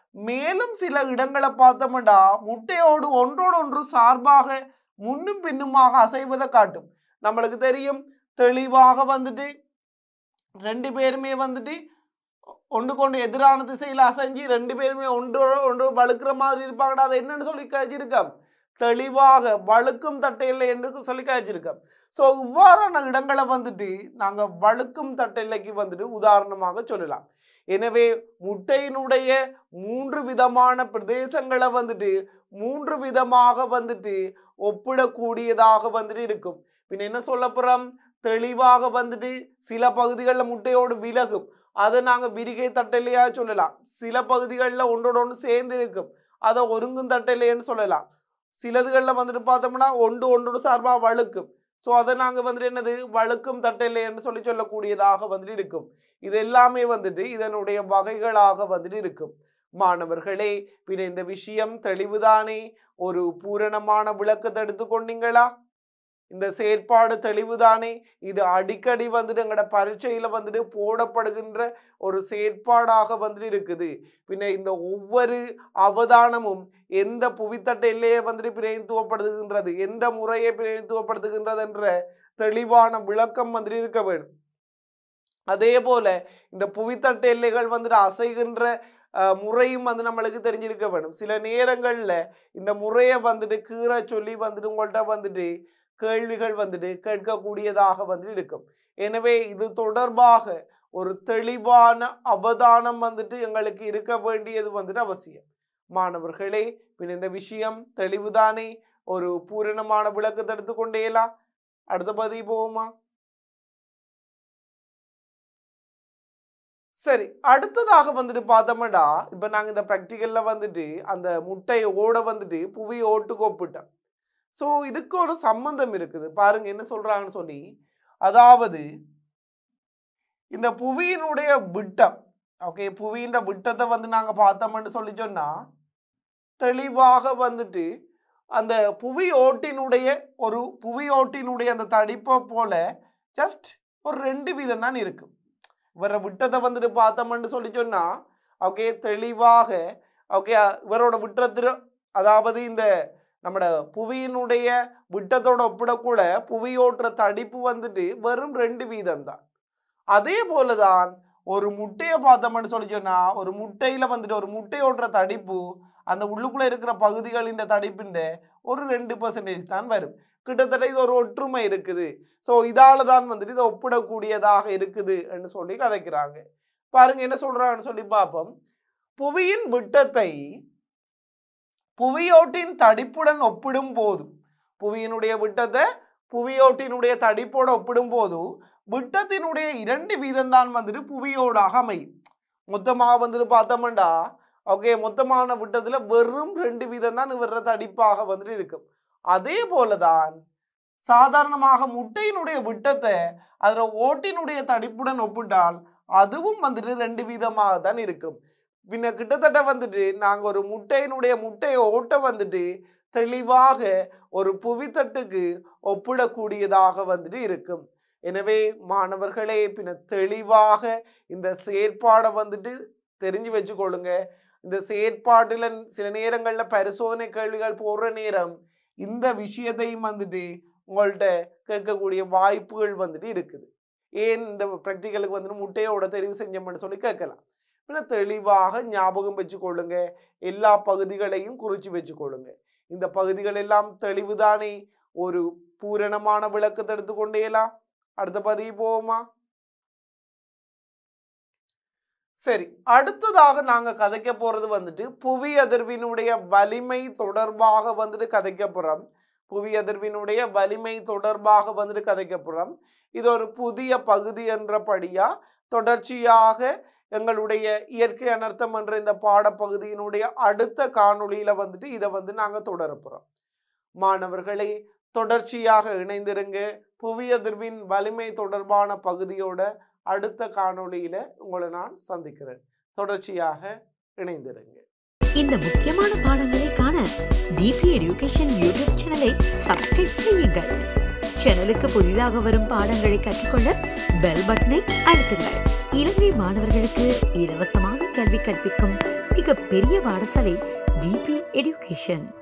மேலும் சில இடங்களை பார்த்தோம்னா முட்டையோடு ஒன்றோடு ஒன்று சார்பாக முன்னும் பின்னுமாக அசைவதை காட்டும் நம்மளுக்கு தெரியும் தெளிவாக வந்துட்டு ரெண்டு பேருமே வந்துட்டு ஒன்று கொண்டு எதிரான திசையில் அசைஞ்சு ரெண்டு பேருமே ஒன்று ஒன்று வழுக்கிற மாதிரி இருப்பாங்கடா அதை என்னன்னு சொல்லி கழிச்சிருக்கோம் தெளிவாக வழுக்கும் தட்டையில்லை என்று சொல்லி கழிச்சிருக்கோம் ஸோ இவ்வாறான இடங்களை வந்துட்டு நாங்கள் வழுக்கும் தட்டையிலைக்கு வந்துட்டு உதாரணமாக சொல்லலாம் எனவே முட்டையினுடைய மூன்று விதமான பிரதேசங்களை வந்துட்டு மூன்று விதமாக வந்துட்டு ஒப்பிடக்கூடியதாக வந்துட்டு இருக்கும் பின்ன என்ன சொல்ல போகிறோம் தெளிவாக வந்துட்டு சில பகுதிகளில் முட்டையோடு விலகும் அதை நாங்கள் விரிகை தட்டையிலையா சொல்லலாம் சில பகுதிகளில் ஒன்றோட ஒன்று சேர்ந்து இருக்கும் அதை ஒருங்கும் தட்டையிலையன்னு சொல்லலாம் சிலதுகளில் வந்துட்டு பார்த்தோம்னா ஒன்று ஒன்றோடு சார்பாக வழுக்கும் ஸோ அதை நாங்கள் வந்துட்டு என்னது வழுக்கும் தட்டையிலைன்னு சொல்லி சொல்லக்கூடியதாக வந்துட்டு இருக்கும் இது எல்லாமே வந்துட்டு இதனுடைய வகைகளாக வந்துட்டு இருக்கும் மாணவர்களே பின்ன இந்த விஷயம் தெளிவுதானே ஒரு பூரணமான விளக்கத்தை எடுத்துக்கொண்டீங்களா இந்த செயற்பாடு தெளிவுதானே இது அடிக்கடி வந்துட்டு எங்களோட பரீட்சையில வந்துட்டு போடப்படுகின்ற ஒரு செயற்பாடாக வந்துட்டு இருக்குது பின்ன இந்த ஒவ்வொரு அவதானமும் எந்த புவித்தட்டையிலேயே வந்துட்டு பிரதித்துவப்படுத்துகின்றது எந்த முறையை பிரதித்துவப்படுத்துகின்றது என்ற தெளிவான விளக்கம் வந்துட்டு இருக்க வேண்டும் அதே போல இந்த புவித்தட்டு எல்லைகள் வந்துட்டு அசைகின்ற அஹ், முறையும் வந்து நம்மளுக்கு தெரிஞ்சிருக்க வேணும் சில நேரங்களில் இந்த முறையை வந்துட்டு கீற சொல்லி வந்துட்டு உங்கள்கிட்ட வந்துட்டு கேள்விகள் வந்துட்டு கேட்கக்கூடியதாக வந்துட்டு இருக்கும் எனவே இது தொடர்பாக ஒரு தெளிவான அவதானம் வந்துட்டு எங்களுக்கு இருக்க வேண்டியது வந்துட்டு அவசியம் மாணவர்களே பின் இந்த விஷயம் தெளிவுதானே ஒரு பூரணமான விளக்கத்தை எடுத்துக்கொண்டேலா அடுத்த பதிவு போவோமா சரி அடுத்ததாக வந்துட்டு பார்த்தோம்னா இப்போ நாங்கள் இந்த ப்ராக்டிக்கலில் வந்துட்டு அந்த முட்டையை ஓட வந்துட்டு புவி ஓட்டுக்கு ஒப்பிட்டோம் ஸோ இதுக்கு ஒரு சம்பந்தம் இருக்குது பாருங்க என்ன சொல்றாங்கன்னு சொல்லி அதாவது இந்த புவியினுடைய விட்டம் ஓகே புவியின் விட்டத்தை வந்து நாங்கள் பார்த்தோம்னு சொல்லி சொன்னா தெளிவாக வந்துட்டு அந்த புவி ஓட்டினுடைய ஒரு புவி ஓட்டினுடைய அந்த தடிப்பை போல ஜஸ்ட் ஒரு ரெண்டு வீதம் தான் இருக்கும் இவரை விட்டத்தை வந்துட்டு பார்த்தோம்னு சொல்லி சொன்னா ஓகே தெளிவாக ஓகே இவரோட விட்டத்திரு அதாவது இந்த நம்மட புவியினுடைய விட்டத்தோட ஒப்பிடக்கூட புவியோட்டுற தடிப்பு வந்துட்டு வெறும் ரெண்டு வீதம் தான் அதே போலதான் ஒரு முட்டையை பார்த்தோம்னு சொல்லி சொன்னா ஒரு முட்டையில வந்துட்டு ஒரு முட்டையோட்டுற தடிப்பு அந்த உள்ளுக்குள்ள இருக்கிற பகுதிகளின் தடிப்பின் ஒரு ரெண்டு பர்சன்டேஜ் தான் வரும் கிட்டத்தட்ட இது ஒரு ஒற்றுமை இருக்குது ஸோ இதால தான் வந்துட்டு இதை ஒப்பிடக்கூடியதாக இருக்குது என்று சொல்லி கதைக்கிறாங்க பாருங்க என்ன சொல்றாங்கன்னு சொல்லி பார்ப்போம் புவியின் விட்டத்தை புவியோட்டின் தடிப்புடன் ஒப்பிடும் போது புவியினுடைய விட்டத்தை புவியோட்டினுடைய தடிப்போட ஒப்பிடும் போது விட்டத்தினுடைய இரண்டு வீதம்தான் வந்துட்டு புவியோடாக அமையும் மொத்தமாக வந்துட்டு பார்த்தோம்னா ஓகே மொத்தமான விட்டத்தில் வெறும் ரெண்டு வீதம் தான் இவர தடிப்பாக வந்துட்டு இருக்கும் அதே போலதான் சாதாரணமாக முட்டையினுடைய விட்டத்தை அதில் ஓட்டினுடைய தடிப்புடன் ஒப்பிட்டால் அதுவும் வந்துட்டு ரெண்டு வீதமாக தான் இருக்கும் பின்ன கிட்டத்தட்ட வந்துட்டு நாங்கள் ஒரு முட்டையினுடைய முட்டையை ஓட்ட வந்துட்டு தெளிவாக ஒரு புவித்தட்டுக்கு ஒப்பிடக்கூடியதாக வந்துட்டு இருக்கும் எனவே மாணவர்களே பின்ன தெளிவாக இந்த செயற்பாடை வந்துட்டு தெரிஞ்சு வச்சுக்கொள்ளுங்க இந்த செயற்பாட்டில் சில நேரங்களில் பரிசோதனை கேள்விகள் போடுற நேரம் இந்த விஷயத்தையும் வந்துட்டு உங்கள்கிட்ட கேட்கக்கூடிய வாய்ப்புகள் வந்துட்டு இருக்குது ஏன் இந்த ப்ராக்டிக்கலுக்கு வந்துட்டு முட்டையோட தெரிவு செஞ்சோம்னு சொல்லி கேட்கலாம் பின்ன தெளிவாக ஞாபகம் வச்சுக்கொள்ளுங்க எல்லா பகுதிகளையும் குறித்து வச்சுக்கொள்ளுங்க இந்த பகுதிகள் எல்லாம் தெளிவுதானே ஒரு பூரணமான விளக்கத்தை எடுத்துக்கொண்டேலாம் அடுத்த பதிவு போவோமா சரி அடுத்ததாக நாங்க கதைக்க போறது வந்துட்டு புவி அதிர்வினுடைய வலிமை தொடர்பாக வந்துட்டு கதைக்க போறோம் புவி அதிர்வினுடைய வலிமை தொடர்பாக வந்துட்டு கதைக்க போறோம் இது ஒரு புதிய பகுதி என்றபடியா தொடர்ச்சியாக எங்களுடைய இயற்கை அனர்த்தம் என்ற இந்த பாடப்பகுதியினுடைய அடுத்த காணொளியில வந்துட்டு இதை வந்து நாங்க தொடர போறோம் மாணவர்களே தொடர்ச்சியாக இணைந்திருங்க புவி அதிர்வின் வலிமை தொடர்பான பகுதியோட அடுத்த காணொளியில உங்களை நான் சந்திக்கிறேன் தொடர்ச்சியாக இணைந்திருங்க இந்த முக்கியமான பாடங்களை காண டிபி எடியூகேஷன் யூடியூப் சேனலை சப்ஸ்கிரைப் செய்யுங்கள் சேனலுக்கு புதிதாக வரும் பாடங்களை கற்றுக்கொள்ள பெல் பட்டனை அழுத்துங்கள் இலங்கை மாணவர்களுக்கு இலவசமாக கல்வி கற்பிக்கும் மிக பெரிய பாடசாலை டிபி எடுகேஷன்